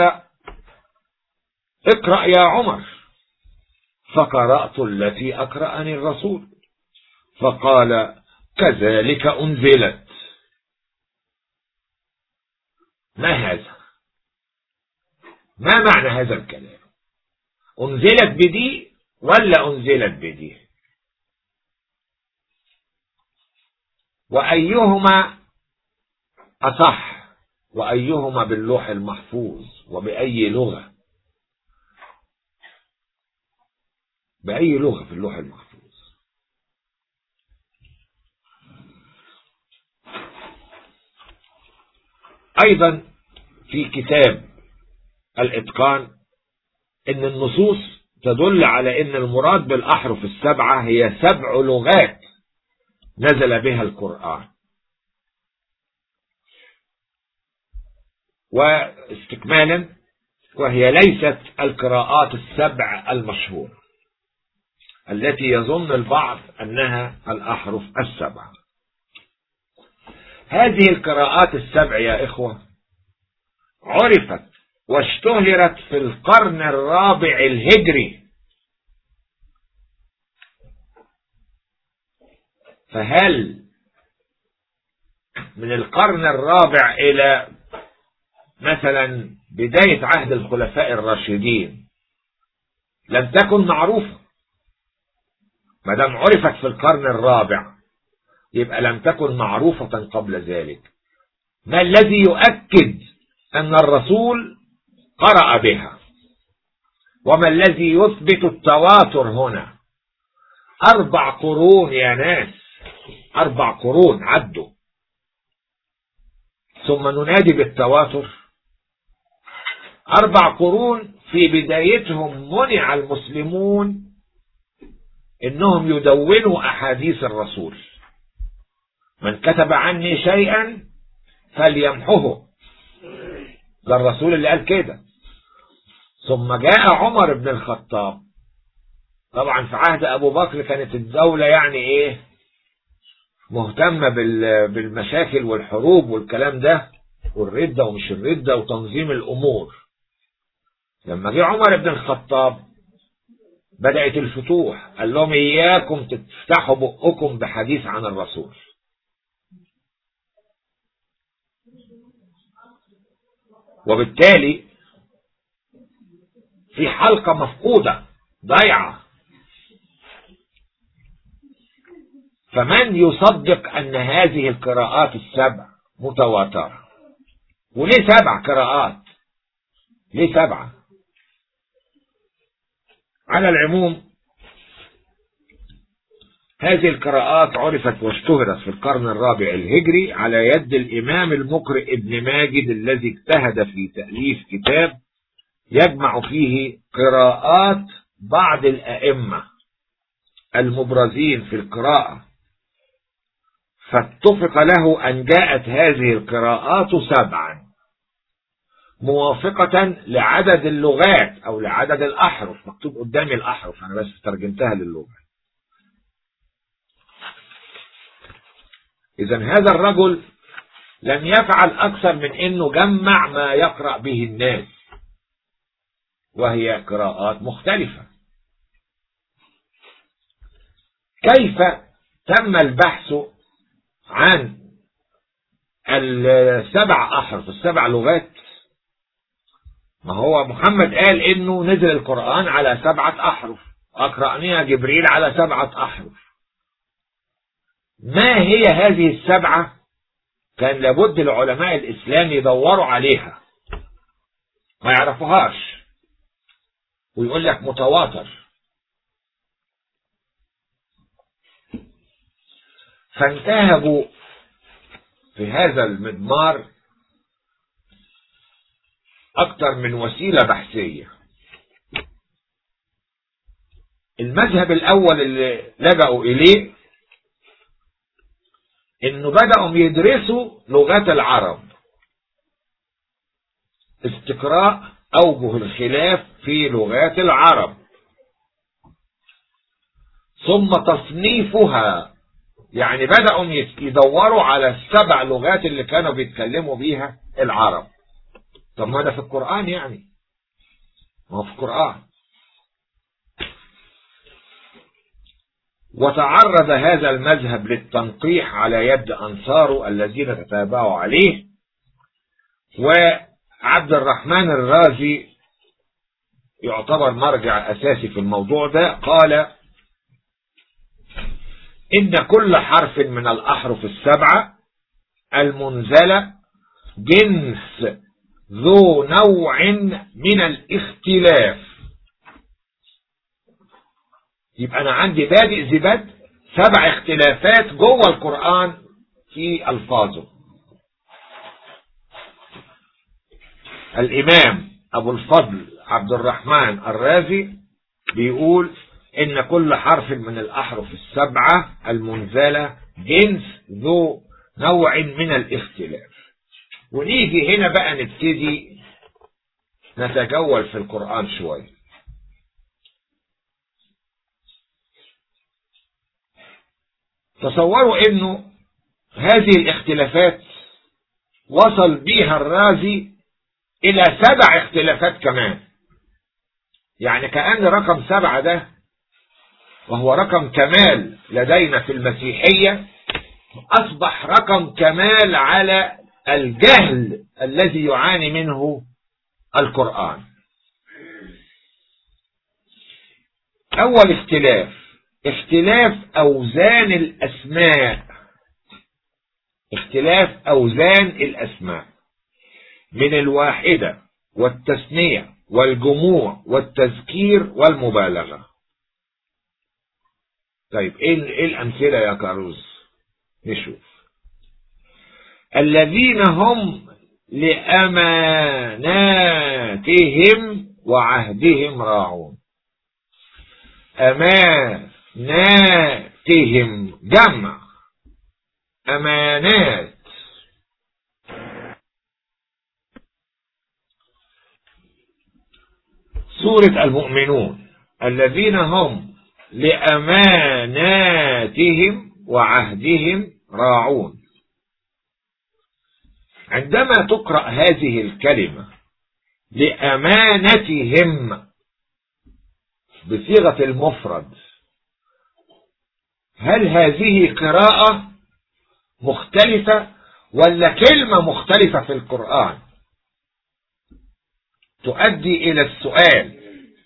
اقرأ يا عمر فقرأت التي أقرأني الرسول فقال كذلك أنزلت ما هذا ما معنى هذا الكلام أنزلت بدي ولا أنزلت بدي وأيهما أصح وأيهما باللوح المحفوظ وبأي لغة بأي لغة في اللوح المحفوظ أيضا في كتاب الإتقان إن النصوص تدل على إن المراد بالأحرف السبعة هي سبع لغات نزل بها القرآن واستكمالا وهي ليست القراءات السبع المشهورة التي يظن البعض أنها الأحرف السبع هذه القراءات السبع يا إخوة عرفت واشتهرت في القرن الرابع الهجري فهل من القرن الرابع إلى مثلا بداية عهد الخلفاء الراشدين لم تكن معروفة ما دام عرفت في القرن الرابع يبقى لم تكن معروفة قبل ذلك ما الذي يؤكد أن الرسول قرأ بها وما الذي يثبت التواتر هنا أربع قرون يا ناس أربع قرون عدوا ثم ننادي بالتواتر أربع قرون في بدايتهم منع المسلمون إنهم يدونوا أحاديث الرسول من كتب عني شيئا فليمحه ده الرسول اللي قال كده ثم جاء عمر بن الخطاب طبعا في عهد أبو بكر كانت الدولة يعني إيه مهتمة بالمشاكل والحروب والكلام ده والردة ومش الردة وتنظيم الأمور لما جه عمر بن الخطاب بدأت الفتوح قال لهم إياكم تفتحوا بقكم بحديث عن الرسول وبالتالي في حلقة مفقودة ضيعة فمن يصدق أن هذه القراءات السبع متواترة وليه سبع قراءات ليه سبعة على العموم هذه القراءات عرفت واشتهرت في القرن الرابع الهجري على يد الإمام المقرئ ابن ماجد الذي اجتهد في تأليف كتاب يجمع فيه قراءات بعض الأئمة المبرزين في القراءة فاتفق له أن جاءت هذه القراءات سبعا موافقة لعدد اللغات أو لعدد الأحرف مكتوب قدامي الأحرف أنا بس ترجمتها للغة إذا هذا الرجل لم يفعل أكثر من أنه جمع ما يقرأ به الناس وهي قراءات مختلفة كيف تم البحث عن السبع أحرف السبع لغات ما هو محمد قال انه نزل القرآن على سبعة احرف اقرأنيها جبريل على سبعة احرف ما هي هذه السبعة كان لابد العلماء الاسلام يدوروا عليها ما يعرفوهاش ويقول لك متواتر فانتهبوا في هذا المضمار أكثر من وسيلة بحثية المذهب الأول اللي لجأوا إليه إنه بدأوا يدرسوا لغات العرب استقراء أوجه الخلاف في لغات العرب ثم تصنيفها يعني بدأوا يدوروا على السبع لغات اللي كانوا بيتكلموا بيها العرب طب ما ده في القرآن يعني ما هو في القرآن وتعرض هذا المذهب للتنقيح على يد أنصاره الذين تتابعوا عليه وعبد الرحمن الرازي يعتبر مرجع أساسي في الموضوع ده قال إن كل حرف من الأحرف السبعة المنزلة جنس ذو نوع من الاختلاف يبقى أنا عندي بادئ زباد سبع اختلافات جوه القرآن في ألفاظه الإمام أبو الفضل عبد الرحمن الرازي بيقول إن كل حرف من الأحرف السبعة المنزلة جنس ذو نوع من الاختلاف ونيجي هنا بقى نبتدي نتجول في القرآن شوية تصوروا انه هذه الاختلافات وصل بيها الرازي الى سبع اختلافات كمان يعني كأن رقم سبعة ده وهو رقم كمال لدينا في المسيحية أصبح رقم كمال على الجهل الذي يعاني منه القرآن أول اختلاف اختلاف أوزان الأسماء اختلاف أوزان الأسماء من الواحدة والتثنية والجموع والتذكير والمبالغة طيب ايه الأمثلة يا كاروز نشوف الذين هم لأماناتهم وعهدهم راعون أماناتهم جمع أمانات سورة المؤمنون الذين هم لأماناتهم وعهدهم راعون عندما تقرأ هذه الكلمة لأمانتهم بصيغة المفرد هل هذه قراءة مختلفة ولا كلمة مختلفة في القرآن تؤدي إلى السؤال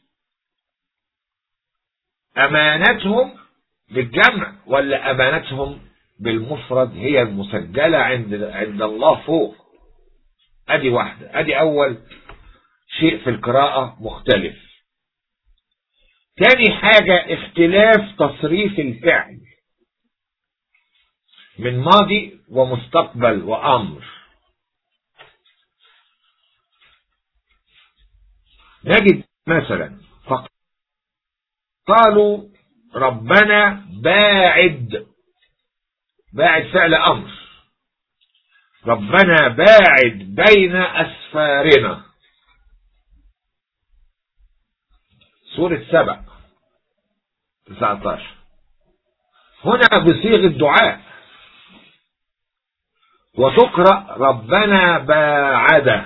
أمانتهم بالجمع ولا أمانتهم بالمفرد هي المسجلة عند عند الله فوق أدي واحدة أدي أول شيء في القراءة مختلف تاني حاجة اختلاف تصريف الفعل من ماضي ومستقبل وأمر نجد مثلا قالوا ربنا باعد باعد فعل أمر ربنا باعد بين أسفارنا سورة سبع 19 هنا بصيغة دعاء وتقرأ ربنا باعد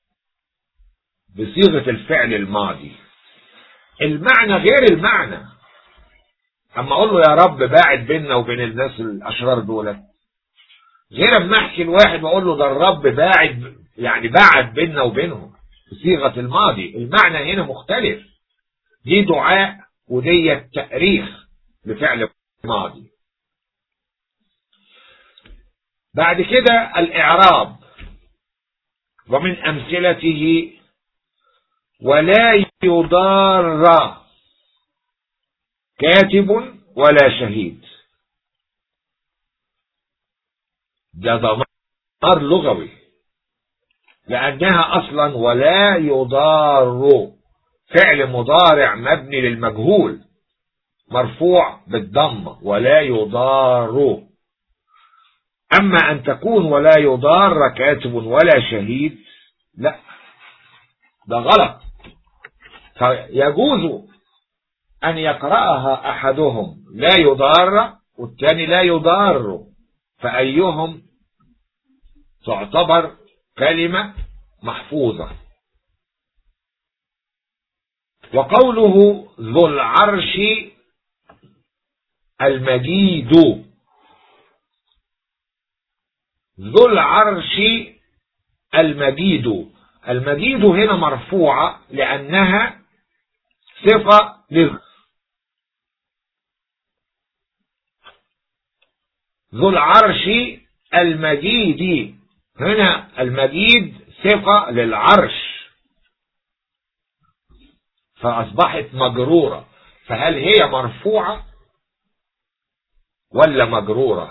بصيغة الفعل الماضي المعنى غير المعنى اما اقول له يا رب باعد بيننا وبين الناس الاشرار دول غير اما احكي لواحد واقول له ده الرب باعد يعني بعد بيننا وبينهم بصيغه الماضي المعنى هنا مختلف دي دعاء ودي تاريخ لفعل ماضي بعد كده الاعراب ومن امثلته ولا يضار كاتب ولا شهيد ده ضمار لغوي لأنها أصلا ولا يضار فعل مضارع مبني للمجهول مرفوع بالضمة ولا يضار أما أن تكون ولا يضار كاتب ولا شهيد لا ده غلط فيجوز أن يقرأها أحدهم لا يضار والثاني لا يضار فأيهم تعتبر كلمة محفوظة وقوله ذو العرش المجيد ذو العرش المجيد المجيد هنا مرفوعة لأنها صفة لذ ذو العرش المجيد هنا المجيد صفة للعرش فأصبحت مجرورة فهل هي مرفوعة ولا مجرورة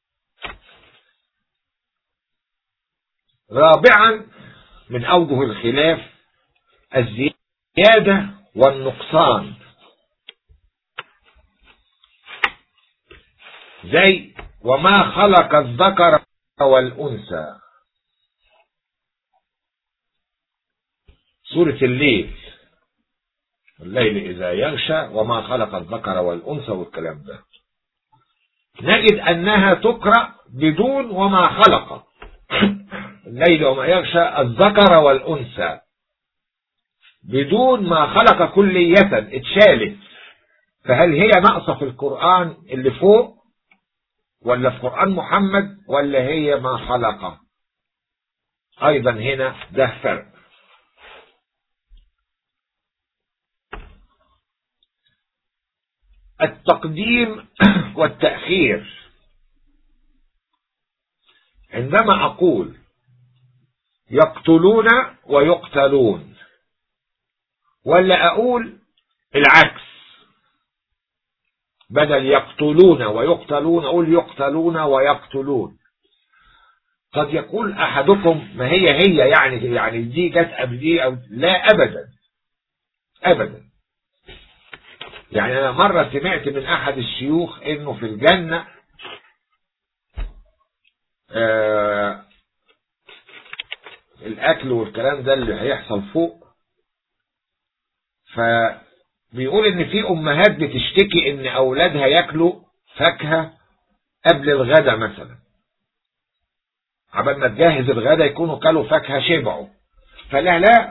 رابعا من أوجه الخلاف الزيادة والنقصان زي وما خلق الذكر والأنثى سورة الليل الليل إذا يغشى وما خلق الذكر والأنثى والكلام ده نجد أنها تقرأ بدون وما خلق الليل وما يغشى الذكر والأنثى بدون ما خلق كلية اتشالت فهل هي ناقصة في القرآن اللي فوق ولا في قرآن محمد ولا هي ما خلق أيضا هنا ده فرق التقديم والتأخير عندما أقول يقتلون ويقتلون ولا أقول العكس بدل يقتلون ويقتلون أقول يقتلون ويقتلون قد يقول أحدكم ما هي هي يعني يعني دي جت قبل دي أو لا أبدا أبدا يعني أنا مرة سمعت من أحد الشيوخ إنه في الجنة آه الأكل والكلام ده اللي هيحصل فوق فبيقول ان في امهات بتشتكي ان اولادها ياكلوا فاكهة قبل الغداء مثلا عبال ما تجهز الغدا يكونوا كلوا فاكهة شبعوا فلا لا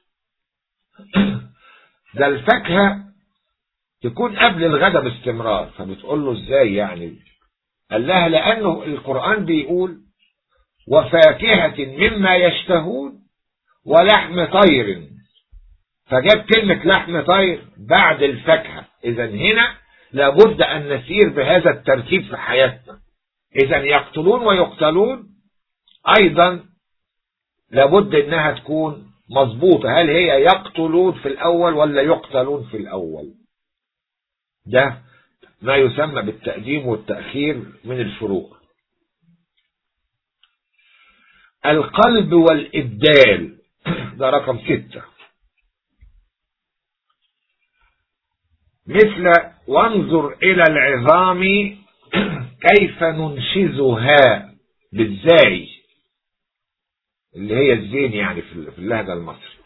ده الفاكهة تكون قبل الغدا باستمرار فبتقول له ازاي يعني قال لها لأنه القرآن بيقول وفاكهة مما يشتهون ولحم طير فجاب كلمة لحم طير بعد الفاكهة إذا هنا لابد أن نسير بهذا الترتيب في حياتنا إذا يقتلون ويقتلون أيضا لابد أنها تكون مظبوطة هل هي يقتلون في الأول ولا يقتلون في الأول ده ما يسمى بالتقديم والتأخير من الفروق القلب والإبدال ده رقم ستة مثل وانظر إلى العظام كيف ننشزها بالزاي اللي هي الزين يعني في اللهجة المصري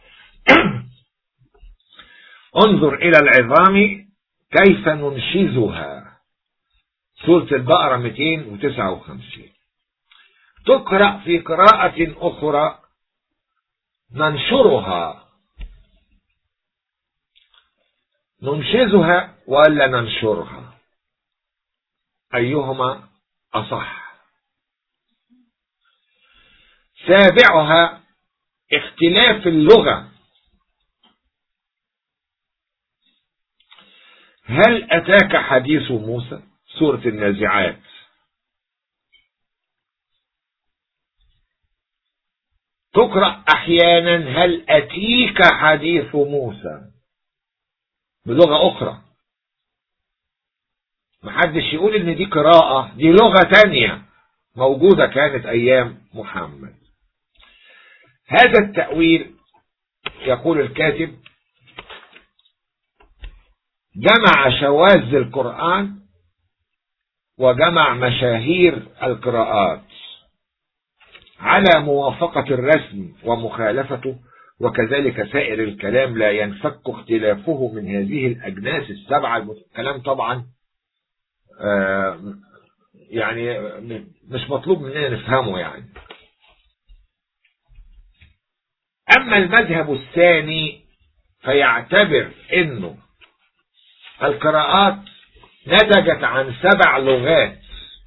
انظر إلى العظام كيف ننشزها سورة البقرة 259 تقرأ في قراءة أخرى ننشرها ننشزها ولا ننشرها أيهما أصح سابعها اختلاف اللغة هل أتاك حديث موسى سورة النازعات تقرأ أحيانا هل أتيك حديث موسى بلغة أخرى محدش يقول إن دي قراءة دي لغة تانية موجودة كانت أيام محمد هذا التأويل يقول الكاتب جمع شواذ القرآن وجمع مشاهير القراءات على موافقة الرسم ومخالفته وكذلك سائر الكلام لا ينفك اختلافه من هذه الأجناس السبعة الكلام طبعا يعني مش مطلوب مننا نفهمه يعني أما المذهب الثاني فيعتبر أنه القراءات نتجت عن سبع لغات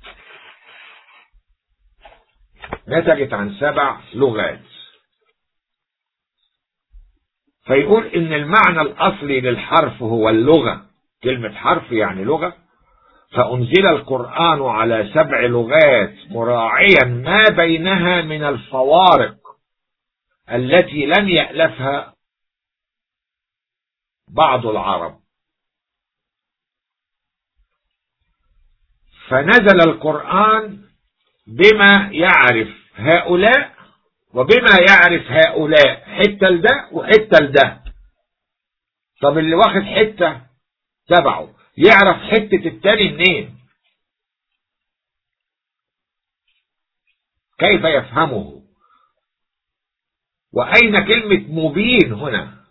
نتجت عن سبع لغات فيقول ان المعنى الاصلي للحرف هو اللغة كلمة حرف يعني لغة فانزل القرآن على سبع لغات مراعيا ما بينها من الفوارق التي لم يألفها بعض العرب فنزل القرآن بما يعرف هؤلاء وبما يعرف هؤلاء حتة لده وحتة لده طب اللي واخد حتة تبعه يعرف حتة التاني منين كيف يفهمه وأين كلمة مبين هنا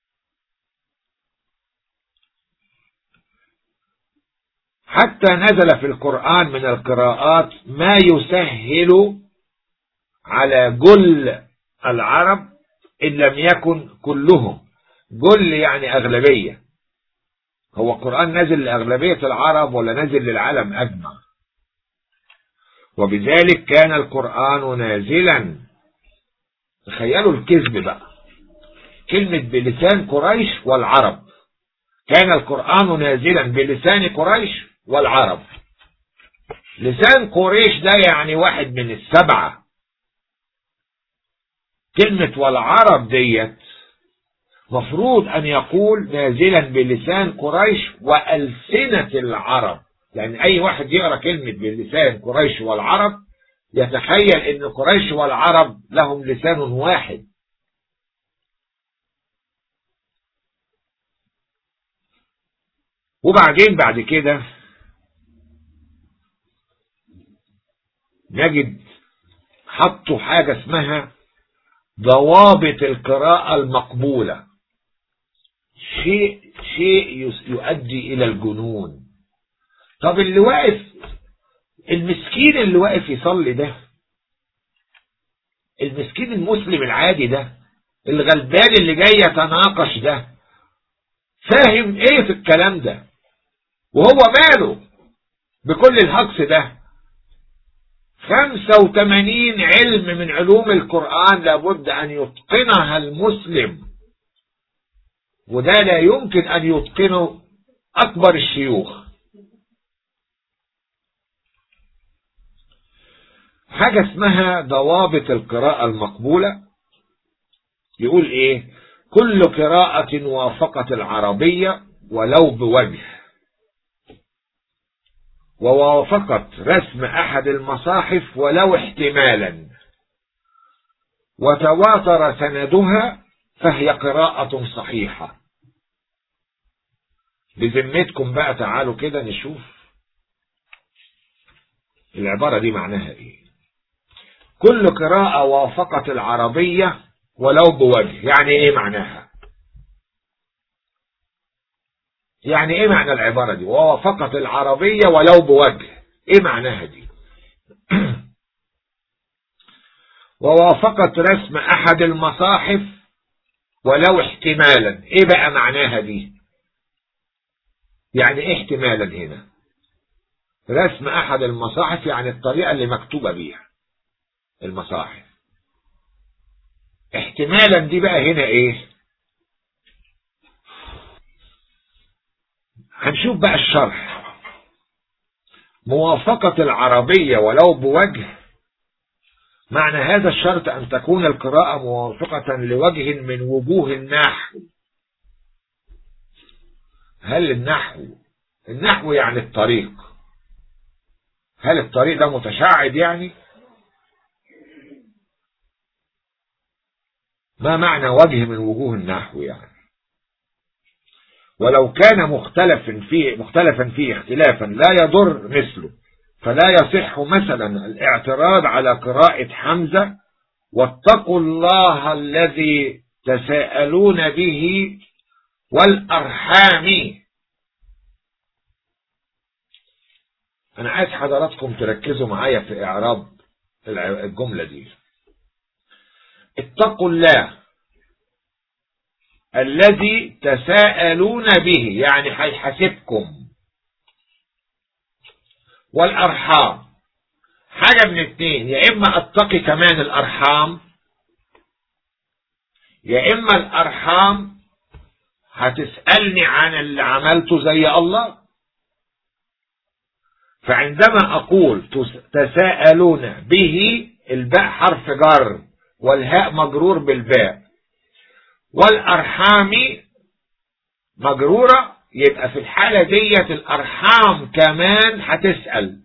حتى نزل في القرآن من القراءات ما يسهل على جل العرب إن لم يكن كلهم جل يعني أغلبية هو القرآن نزل لأغلبية العرب ولا نزل للعالم أجمع وبذلك كان القرآن نازلا تخيلوا الكذب بقى كلمة بلسان قريش والعرب كان القرآن نازلا بلسان قريش والعرب لسان قريش ده يعني واحد من السبعة كلمة والعرب ديت مفروض أن يقول نازلا بلسان قريش وألسنة العرب لأن أي واحد يقرأ كلمة بلسان قريش والعرب يتخيل أن قريش والعرب لهم لسان واحد وبعدين بعد كده نجد حطوا حاجة اسمها ضوابط القراءة المقبولة شيء شيء يؤدي إلى الجنون طب اللي واقف المسكين اللي واقف يصلي ده المسكين المسلم العادي ده الغلبان اللي جاي يتناقش ده فاهم ايه في الكلام ده وهو ماله بكل الهجص ده 85 علم من علوم القرآن لابد أن يتقنها المسلم وده لا يمكن أن يتقنه أكبر الشيوخ حاجة اسمها ضوابط القراءة المقبولة يقول ايه كل قراءة وافقت العربية ولو بوجه ووافقت رسم أحد المصاحف ولو احتمالا وتواتر سندها فهي قراءة صحيحة بذمتكم بقى تعالوا كده نشوف العبارة دي معناها ايه كل قراءة وافقت العربية ولو بوجه يعني ايه معناها يعني ايه معنى العبارة دي ووافقت العربية ولو بوجه ايه معناها دي ووافقت رسم احد المصاحف ولو احتمالا ايه بقى معناها دي يعني ايه احتمالا هنا رسم احد المصاحف يعني الطريقة اللي مكتوبة بيها المصاحف احتمالا دي بقى هنا ايه هنشوف بقى الشرح موافقة العربية ولو بوجه معنى هذا الشرط أن تكون القراءة موافقة لوجه من وجوه النحو هل النحو النحو يعني الطريق هل الطريق ده متشعب يعني ما معنى وجه من وجوه النحو يعني ولو كان مختلف فيه مختلفا فيه اختلافا لا يضر مثله فلا يصح مثلا الاعتراض على قراءة حمزة واتقوا الله الذي تساءلون به والأرحام أنا عايز حضراتكم تركزوا معايا في إعراب الجملة دي اتقوا الله الذي تساءلون به يعني هيحاسبكم والأرحام حاجة من اتنين يا إما أتقي كمان الأرحام يا إما الأرحام هتسألني عن اللي عملته زي الله فعندما أقول تساءلون به الباء حرف جر والهاء مجرور بالباء والأرحام مجرورة يبقى في الحالة ديت الأرحام كمان هتسأل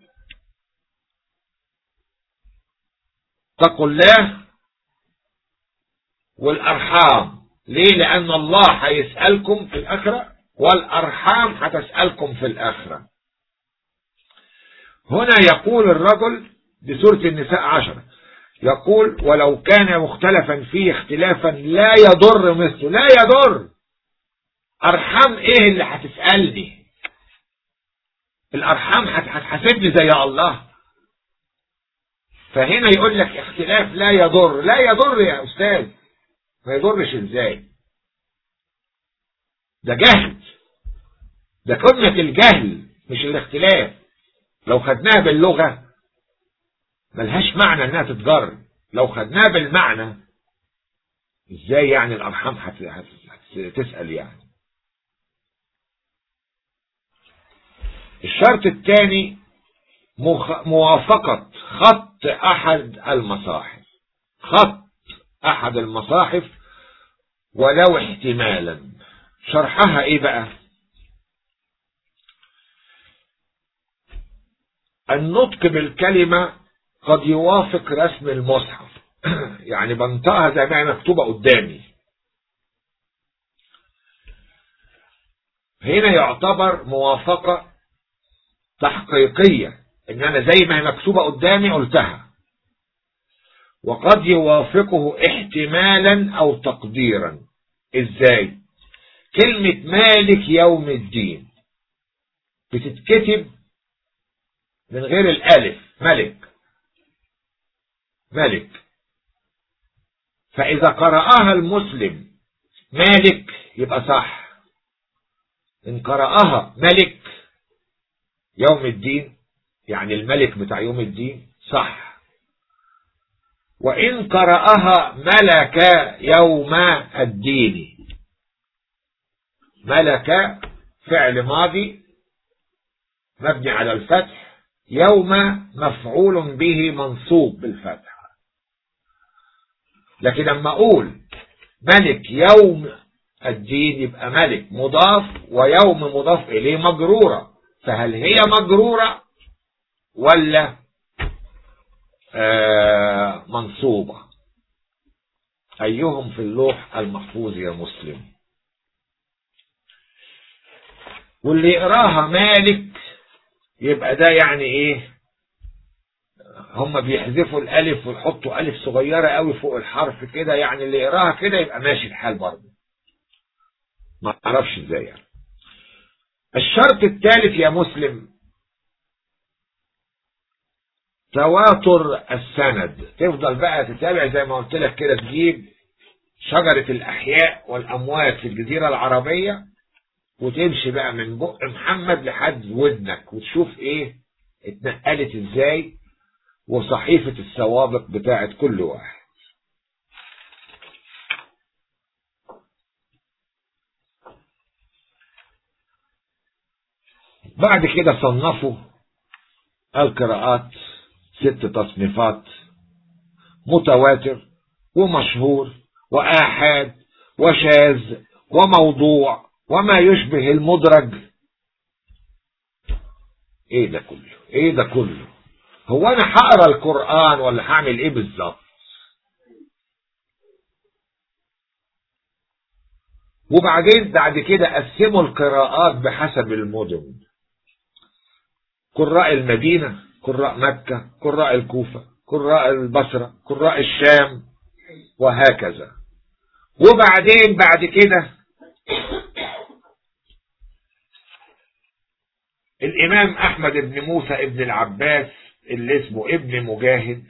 اتقوا الله والأرحام ليه لأن الله هيسألكم في الآخرة والأرحام هتسألكم في الآخرة هنا يقول الرجل بسورة النساء عشرة يقول ولو كان مختلفا فيه اختلافا لا يضر مثله لا يضر أرحام إيه اللي هتسألني الأرحام هتحاسبني زي الله فهنا يقول لك اختلاف لا يضر لا يضر يا أستاذ ما يضرش ازاي ده جهل ده قمة الجهل مش الاختلاف لو خدناها باللغة ملهاش معنى انها تتجر لو خدناها بالمعنى ازاي يعني الارحام هتسأل يعني الشرط الثاني موافقة خط احد المصاحف خط احد المصاحف ولو احتمالا شرحها ايه بقى النطق بالكلمة قد يوافق رسم المصحف يعني بنطقها زي ما هي مكتوبة قدامي هنا يعتبر موافقة تحقيقية ان انا زي ما هي مكتوبة قدامي قلتها وقد يوافقه احتمالا او تقديرا ازاي كلمة مالك يوم الدين بتتكتب من غير الالف ملك ملك فإذا قرأها المسلم مالك يبقى صح إن قرأها ملك يوم الدين يعني الملك بتاع يوم الدين صح وإن قرأها ملك يوم الدين ملك فعل ماضي مبني على الفتح يوم مفعول به منصوب بالفتح لكن لما أقول ملك يوم الدين يبقى ملك مضاف ويوم مضاف إليه مجرورة فهل هي مجرورة ولا آه منصوبة أيهم في اللوح المحفوظ يا مسلم واللي يقراها مالك يبقى ده يعني ايه هم بيحذفوا الالف ويحطوا الف صغيرة قوي فوق الحرف كده يعني اللي يقراها كده يبقى ماشي الحال برضه ما اعرفش ازاي يعني الشرط الثالث يا مسلم تواتر السند تفضل بقى تتابع زي ما قلت لك كده تجيب شجرة الأحياء والأموات في الجزيرة العربية وتمشي بقى من بق محمد لحد ودنك وتشوف ايه اتنقلت ازاي وصحيفة السوابق بتاعت كل واحد بعد كده صنفوا القراءات ست تصنيفات متواتر ومشهور وآحاد وشاذ وموضوع وما يشبه المدرج ايه ده كله ايه ده كله هو انا هقرا القرآن ولا هعمل ايه بالظبط وبعدين بعد كده قسموا القراءات بحسب المدن قراء المدينة قراء مكة قراء الكوفة قراء البصرة قراء الشام وهكذا وبعدين بعد كده الإمام أحمد بن موسى ابن العباس اللي اسمه ابن مجاهد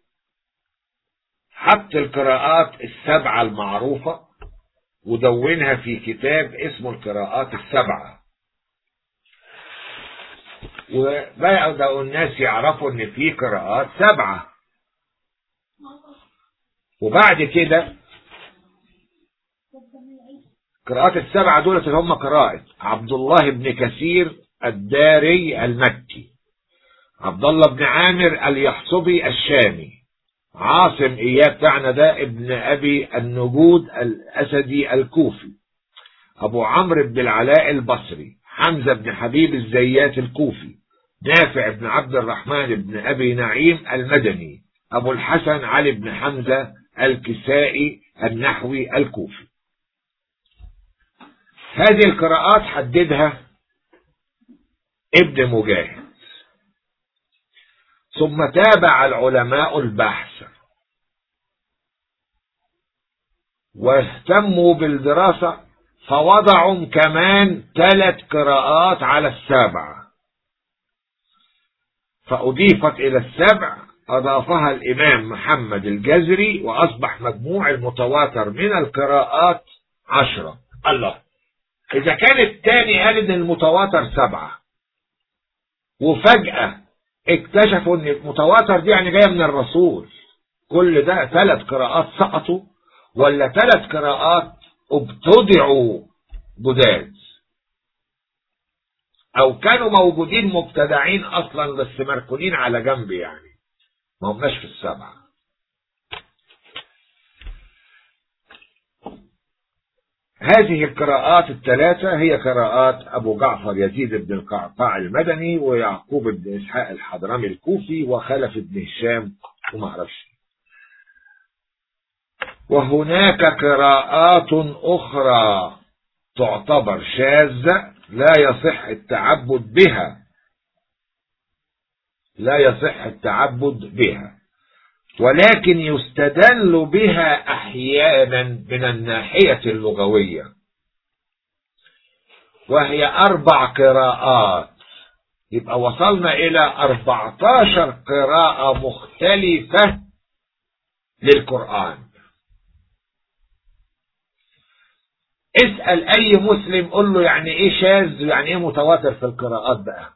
حط القراءات السبعة المعروفة ودونها في كتاب اسمه القراءات السبعة وبدأوا الناس يعرفوا ان في قراءات سبعة وبعد كده قراءات السبعة دولت اللي هم قراءة عبد الله بن كثير الداري المكي عبد الله بن عامر اليحصبي الشامي عاصم إياب بتاعنا ده ابن أبي النجود الأسدي الكوفي أبو عمرو بن العلاء البصري حمزة بن حبيب الزيات الكوفي نافع بن عبد الرحمن بن أبي نعيم المدني أبو الحسن علي بن حمزة الكسائي النحوي الكوفي هذه القراءات حددها ابن مجاهد ثم تابع العلماء البحث واهتموا بالدراسة فوضعوا كمان ثلاث قراءات على السابعة فأضيفت إلى السبع أضافها الإمام محمد الجزري وأصبح مجموع المتواتر من القراءات عشرة الله إذا كان الثاني قال إن المتواتر سبعة وفجأة اكتشفوا إن المتواتر دي يعني جاية من الرسول كل ده ثلاث قراءات سقطوا ولا ثلاث قراءات ابتدعوا جداد او كانوا موجودين مبتدعين اصلا بس مركونين على جنب يعني ما هماش في السبعة هذه القراءات الثلاثة هي قراءات أبو جعفر يزيد بن القعقاع المدني ويعقوب بن إسحاق الحضرمي الكوفي وخلف بن هشام وما أعرفش وهناك قراءات أخرى تعتبر شاذة لا يصح التعبد بها لا يصح التعبد بها ولكن يستدل بها أحيانا من الناحية اللغوية وهي أربع قراءات يبقى وصلنا إلى أربعتاشر قراءة مختلفة للقرآن اسأل اي مسلم قول له يعني ايه شاذ ويعني ايه متواتر في القراءات بقى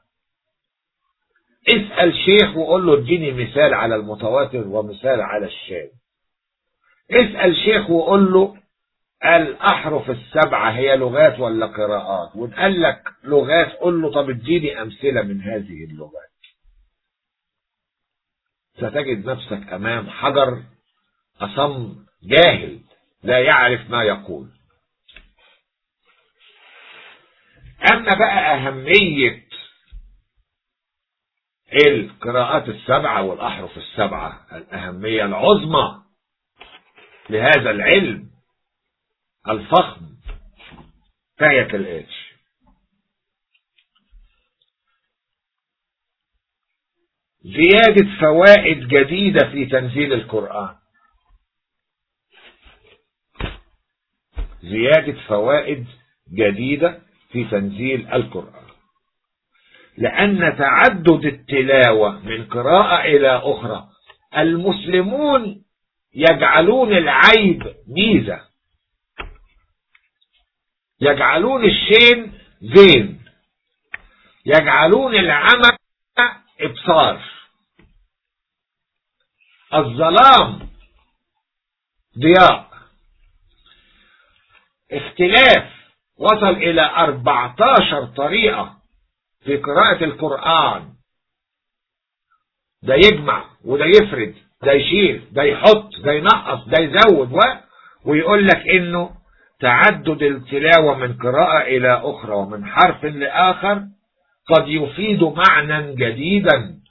اسأل شيخ وقول له اديني مثال على المتواتر ومثال على الشاذ اسأل شيخ وقول له الأحرف السبعة هي لغات ولا قراءات وإن قال لك لغات قول له طب اديني أمثلة من هذه اللغات ستجد نفسك أمام حجر أصم جاهل لا يعرف ما يقول أما بقى أهمية القراءات السبعة والأحرف السبعة الأهمية العظمى لهذا العلم الفخم فهي كالآتي زيادة فوائد جديدة في تنزيل القرآن زيادة فوائد جديدة في تنزيل القرآن لأن تعدد التلاوة من قراءة إلى أخرى المسلمون يجعلون العيب ميزة يجعلون الشين زين يجعلون العمى ابصار الظلام ضياء اختلاف وصل الى 14 طريقة في قراءة القرآن ده يجمع وده يفرد ده يشيل ده يحط ده ينقص ده يزود و... ويقول لك انه تعدد التلاوة من قراءة إلى أخرى ومن حرف لآخر قد يفيد معنى جديدا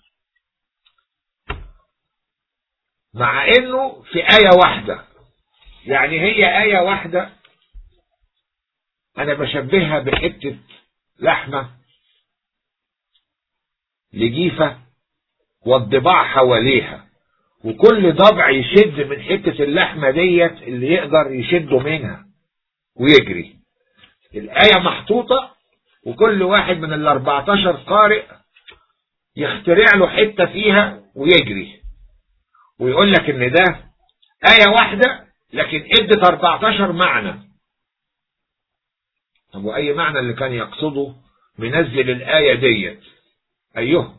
مع انه في آية واحدة يعني هي آية واحدة انا بشبهها بحتة لحمة لجيفة والضباع حواليها وكل ضبع يشد من حتة اللحمة ديت اللي يقدر يشده منها ويجري الآية محطوطة وكل واحد من ال 14 قارئ يخترع له حتة فيها ويجري ويقول لك ان ده آية واحدة لكن ادت 14 معنى طب وأي معنى اللي كان يقصده منزل الآية ديت أيها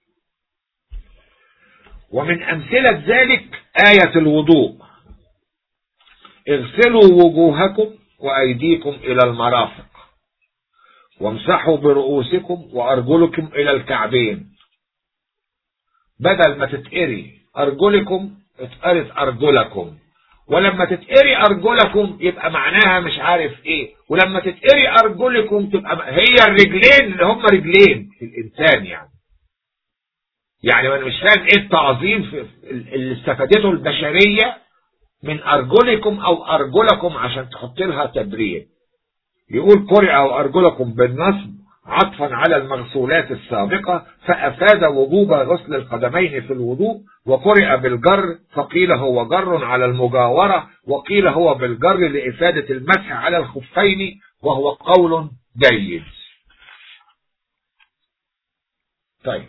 ومن أمثلة ذلك آية الوضوء اغسلوا وجوهكم وأيديكم إلى المرافق وامسحوا برؤوسكم وأرجلكم إلى الكعبين بدل ما تتقري أرجلكم اتقرت أرجلكم ولما تتقري أرجلكم يبقى معناها مش عارف إيه ولما تتقري أرجلكم تبقى هي الرجلين اللي هم رجلين في الإنسان يعني يعني أنا مش فاهم إيه التعظيم في اللي استفادته البشرية من أرجلكم أو أرجلكم عشان تحط لها تبرير يقول قرئ أو أرجلكم بالنصب عطفا على المغسولات السابقة فأفاد وجوب غسل القدمين في الوضوء وقرئ بالجر فقيل هو جر على المجاورة وقيل هو بالجر لإفادة المسح على الخفين وهو قول جيد طيب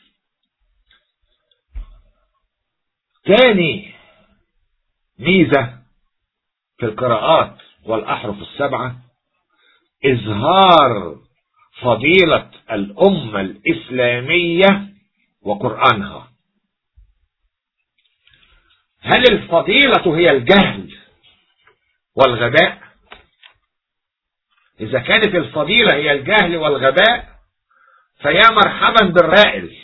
تاني ميزة في القراءات والأحرف السبعة إظهار فضيلة الأمة الإسلامية وقرآنها هل الفضيلة هي الجهل والغباء إذا كانت الفضيلة هي الجهل والغباء فيا مرحبا بالرائل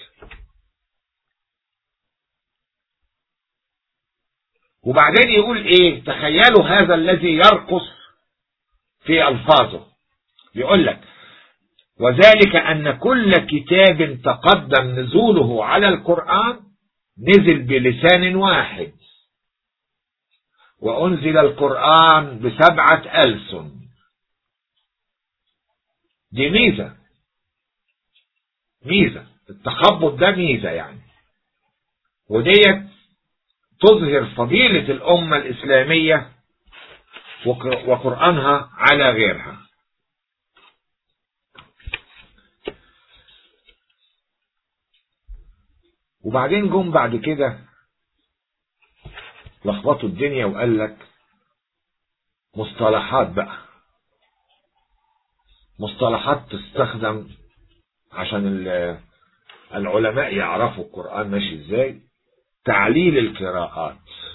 وبعدين يقول ايه تخيلوا هذا الذي يرقص في الفاظه يقول لك وذلك ان كل كتاب تقدم نزوله على القرآن نزل بلسان واحد وانزل القرآن بسبعة ألسن دي ميزة ميزة التخبط ده ميزة يعني وديت تظهر فضيلة الأمة الإسلامية وقرآنها على غيرها وبعدين جم بعد كده لخبطوا الدنيا وقال لك مصطلحات بقى مصطلحات تستخدم عشان العلماء يعرفوا القرآن ماشي ازاي تعليل القراءات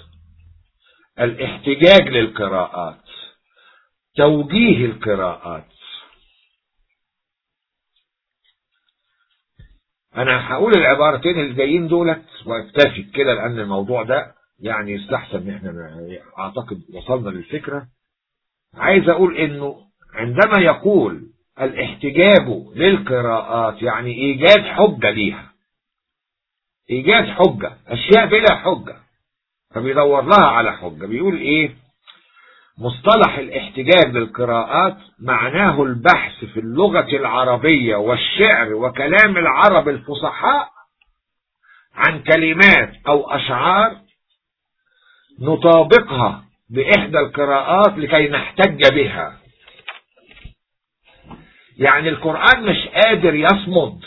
الاحتجاج للقراءات توجيه القراءات انا هقول العبارتين اللي جايين دولت واكتفي كده لان الموضوع ده يعني يستحسن ان احنا اعتقد وصلنا للفكرة عايز اقول انه عندما يقول الاحتجاب للقراءات يعني ايجاد حجة ليها ايجاد حجة اشياء بلا حجة فبيدور لها على حجة بيقول ايه مصطلح الاحتجاج للقراءات معناه البحث في اللغة العربية والشعر وكلام العرب الفصحاء عن كلمات او اشعار نطابقها باحدى القراءات لكي نحتج بها يعني القرآن مش قادر يصمد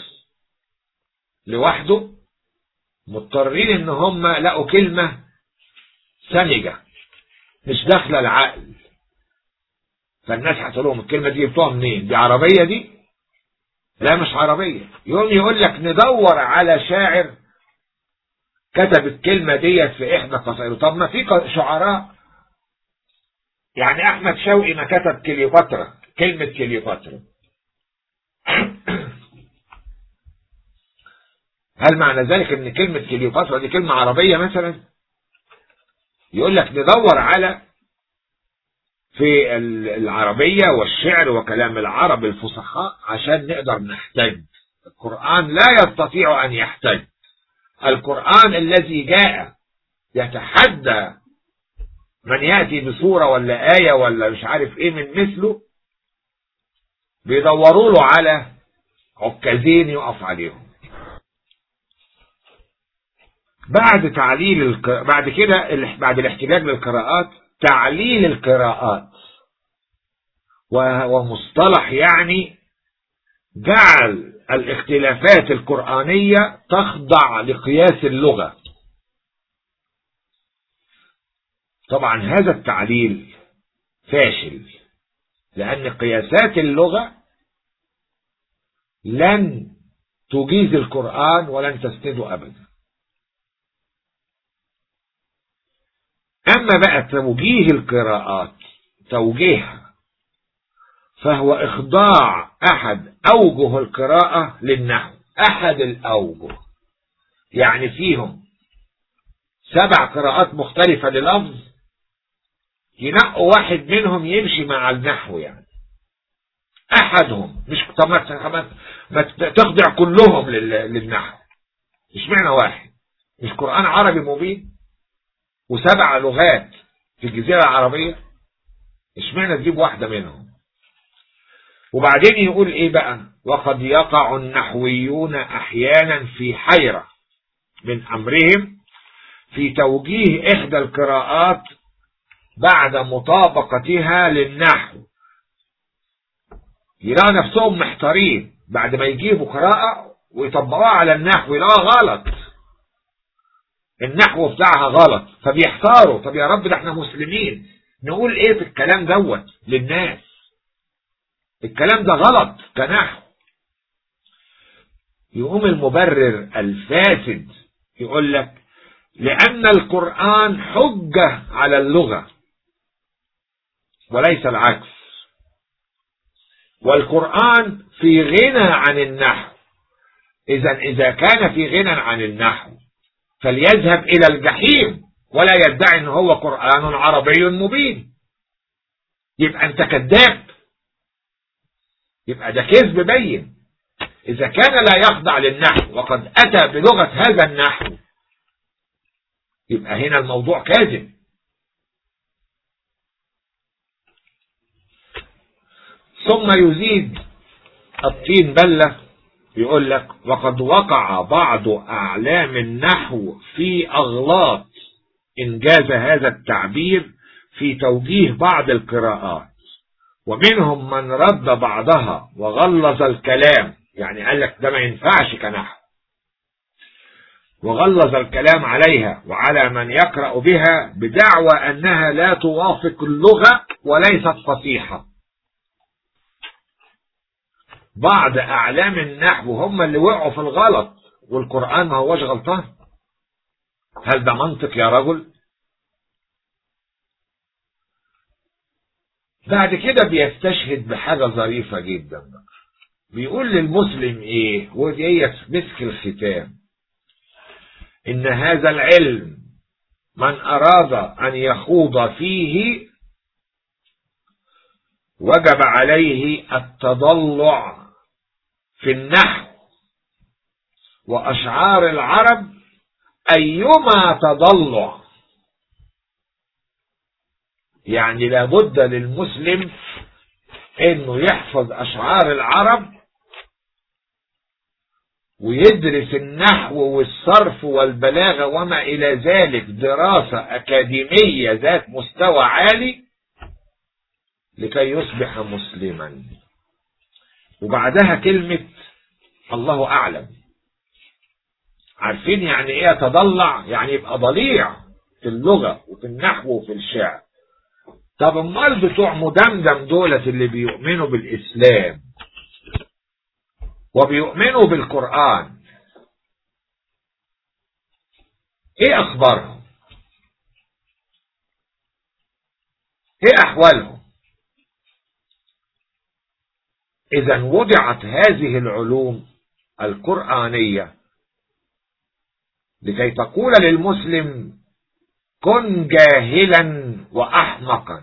لوحده مضطرين ان هم لقوا كلمة سمجة مش داخلة العقل فالناس هتقول لهم الكلمة دي جبتوها منين دي عربية دي لا مش عربية يقول يقول لك ندور على شاعر كتب الكلمة ديت في احدى قصائده طب ما في شعراء يعني احمد شوقي ما كتب كليوباترا كلمة كليوباترا هل معنى ذلك ان كلمة كليوباترا دي كلمة عربية مثلا يقول لك ندور على في العربية والشعر وكلام العرب الفصحاء عشان نقدر نحتج القرآن لا يستطيع أن يحتج القرآن الذي جاء يتحدى من يأتي بصورة ولا آية ولا مش عارف ايه من مثله بيدوروا له على عكازين يقف عليهم بعد تعليل الق... بعد كده بعد الاحتجاج للقراءات تعليل القراءات وهو مصطلح يعني جعل الاختلافات القرآنية تخضع لقياس اللغة طبعا هذا التعليل فاشل لأن قياسات اللغة لن تجيز القرآن ولن تسنده أبدا أما بقى توجيه القراءات توجيهها فهو إخضاع أحد أوجه القراءة للنحو أحد الأوجه يعني فيهم سبع قراءات مختلفة للفظ ينقوا واحد منهم يمشي مع النحو يعني أحدهم مش طب ما تخضع كلهم للنحو مش معنى واحد مش قرآن عربي مبين وسبع لغات في الجزيرة العربية اشمعنى تجيب واحدة منهم وبعدين يقول ايه بقى وقد يقع النحويون احيانا في حيرة من امرهم في توجيه احدى القراءات بعد مطابقتها للنحو يلاقوا نفسهم محتارين بعد ما يجيبوا قراءة ويطبقوها على النحو يلاقوها غلط النحو بتاعها غلط فبيحتاروا طب يا رب ده احنا مسلمين نقول ايه في الكلام دوت للناس الكلام ده غلط كنحو يقوم المبرر الفاسد يقول لك لأن القرآن حجة على اللغة وليس العكس والقرآن في غنى عن النحو إذا إذا كان في غنى عن النحو فليذهب إلى الجحيم ولا يدعي أنه هو قرآن عربي مبين يبقى أنت كذاب يبقى ده كذب بين إذا كان لا يخضع للنحو وقد أتى بلغة هذا النحو يبقى هنا الموضوع كاذب ثم يزيد الطين بلة يقول لك وقد وقع بعض أعلام النحو في أغلاط إنجاز هذا التعبير في توجيه بعض القراءات ومنهم من رد بعضها وغلظ الكلام يعني قال لك ده ما ينفعش كنحو وغلظ الكلام عليها وعلى من يقرأ بها بدعوى أنها لا توافق اللغة وليست فصيحة بعض أعلام النحو هم اللي وقعوا في الغلط والقرآن ما هوش غلطان هل ده منطق يا رجل بعد كده بيستشهد بحاجة ظريفة جدا بيقول للمسلم ايه ودي مسك الختام ان هذا العلم من اراد ان يخوض فيه وجب عليه التضلع في النحو واشعار العرب ايما تضلع يعني لابد للمسلم انه يحفظ اشعار العرب ويدرس النحو والصرف والبلاغه وما الى ذلك دراسه اكاديميه ذات مستوى عالي لكي يصبح مسلما وبعدها كلمه الله اعلم عارفين يعني ايه يتضلع يعني يبقى ضليع في اللغه وفي النحو وفي الشعر طب امال بتوع مدمدم دولة اللي بيؤمنوا بالاسلام وبيؤمنوا بالقرآن ايه اخبارهم ايه احوالهم اذا وضعت هذه العلوم القرآنية لكي تقول للمسلم كن جاهلا واحمقا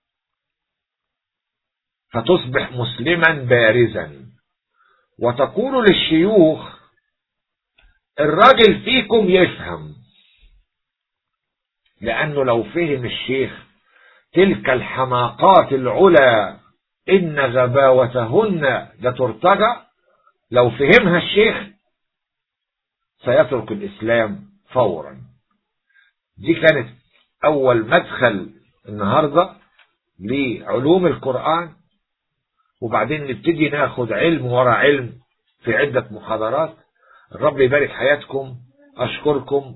فتصبح مسلما بارزا وتقول للشيوخ الراجل فيكم يفهم لانه لو فهم الشيخ تلك الحماقات العلا ان غباوتهن لترتجى لو فهمها الشيخ سيترك الاسلام فورا دي كانت اول مدخل النهارده لعلوم القرآن وبعدين نبتدي ناخد علم ورا علم في عدة محاضرات الرب يبارك حياتكم أشكركم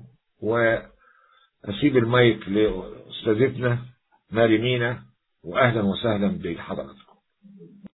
وأسيب المايك لأستاذتنا ماري مينا وأهلا وسهلا بحضرتك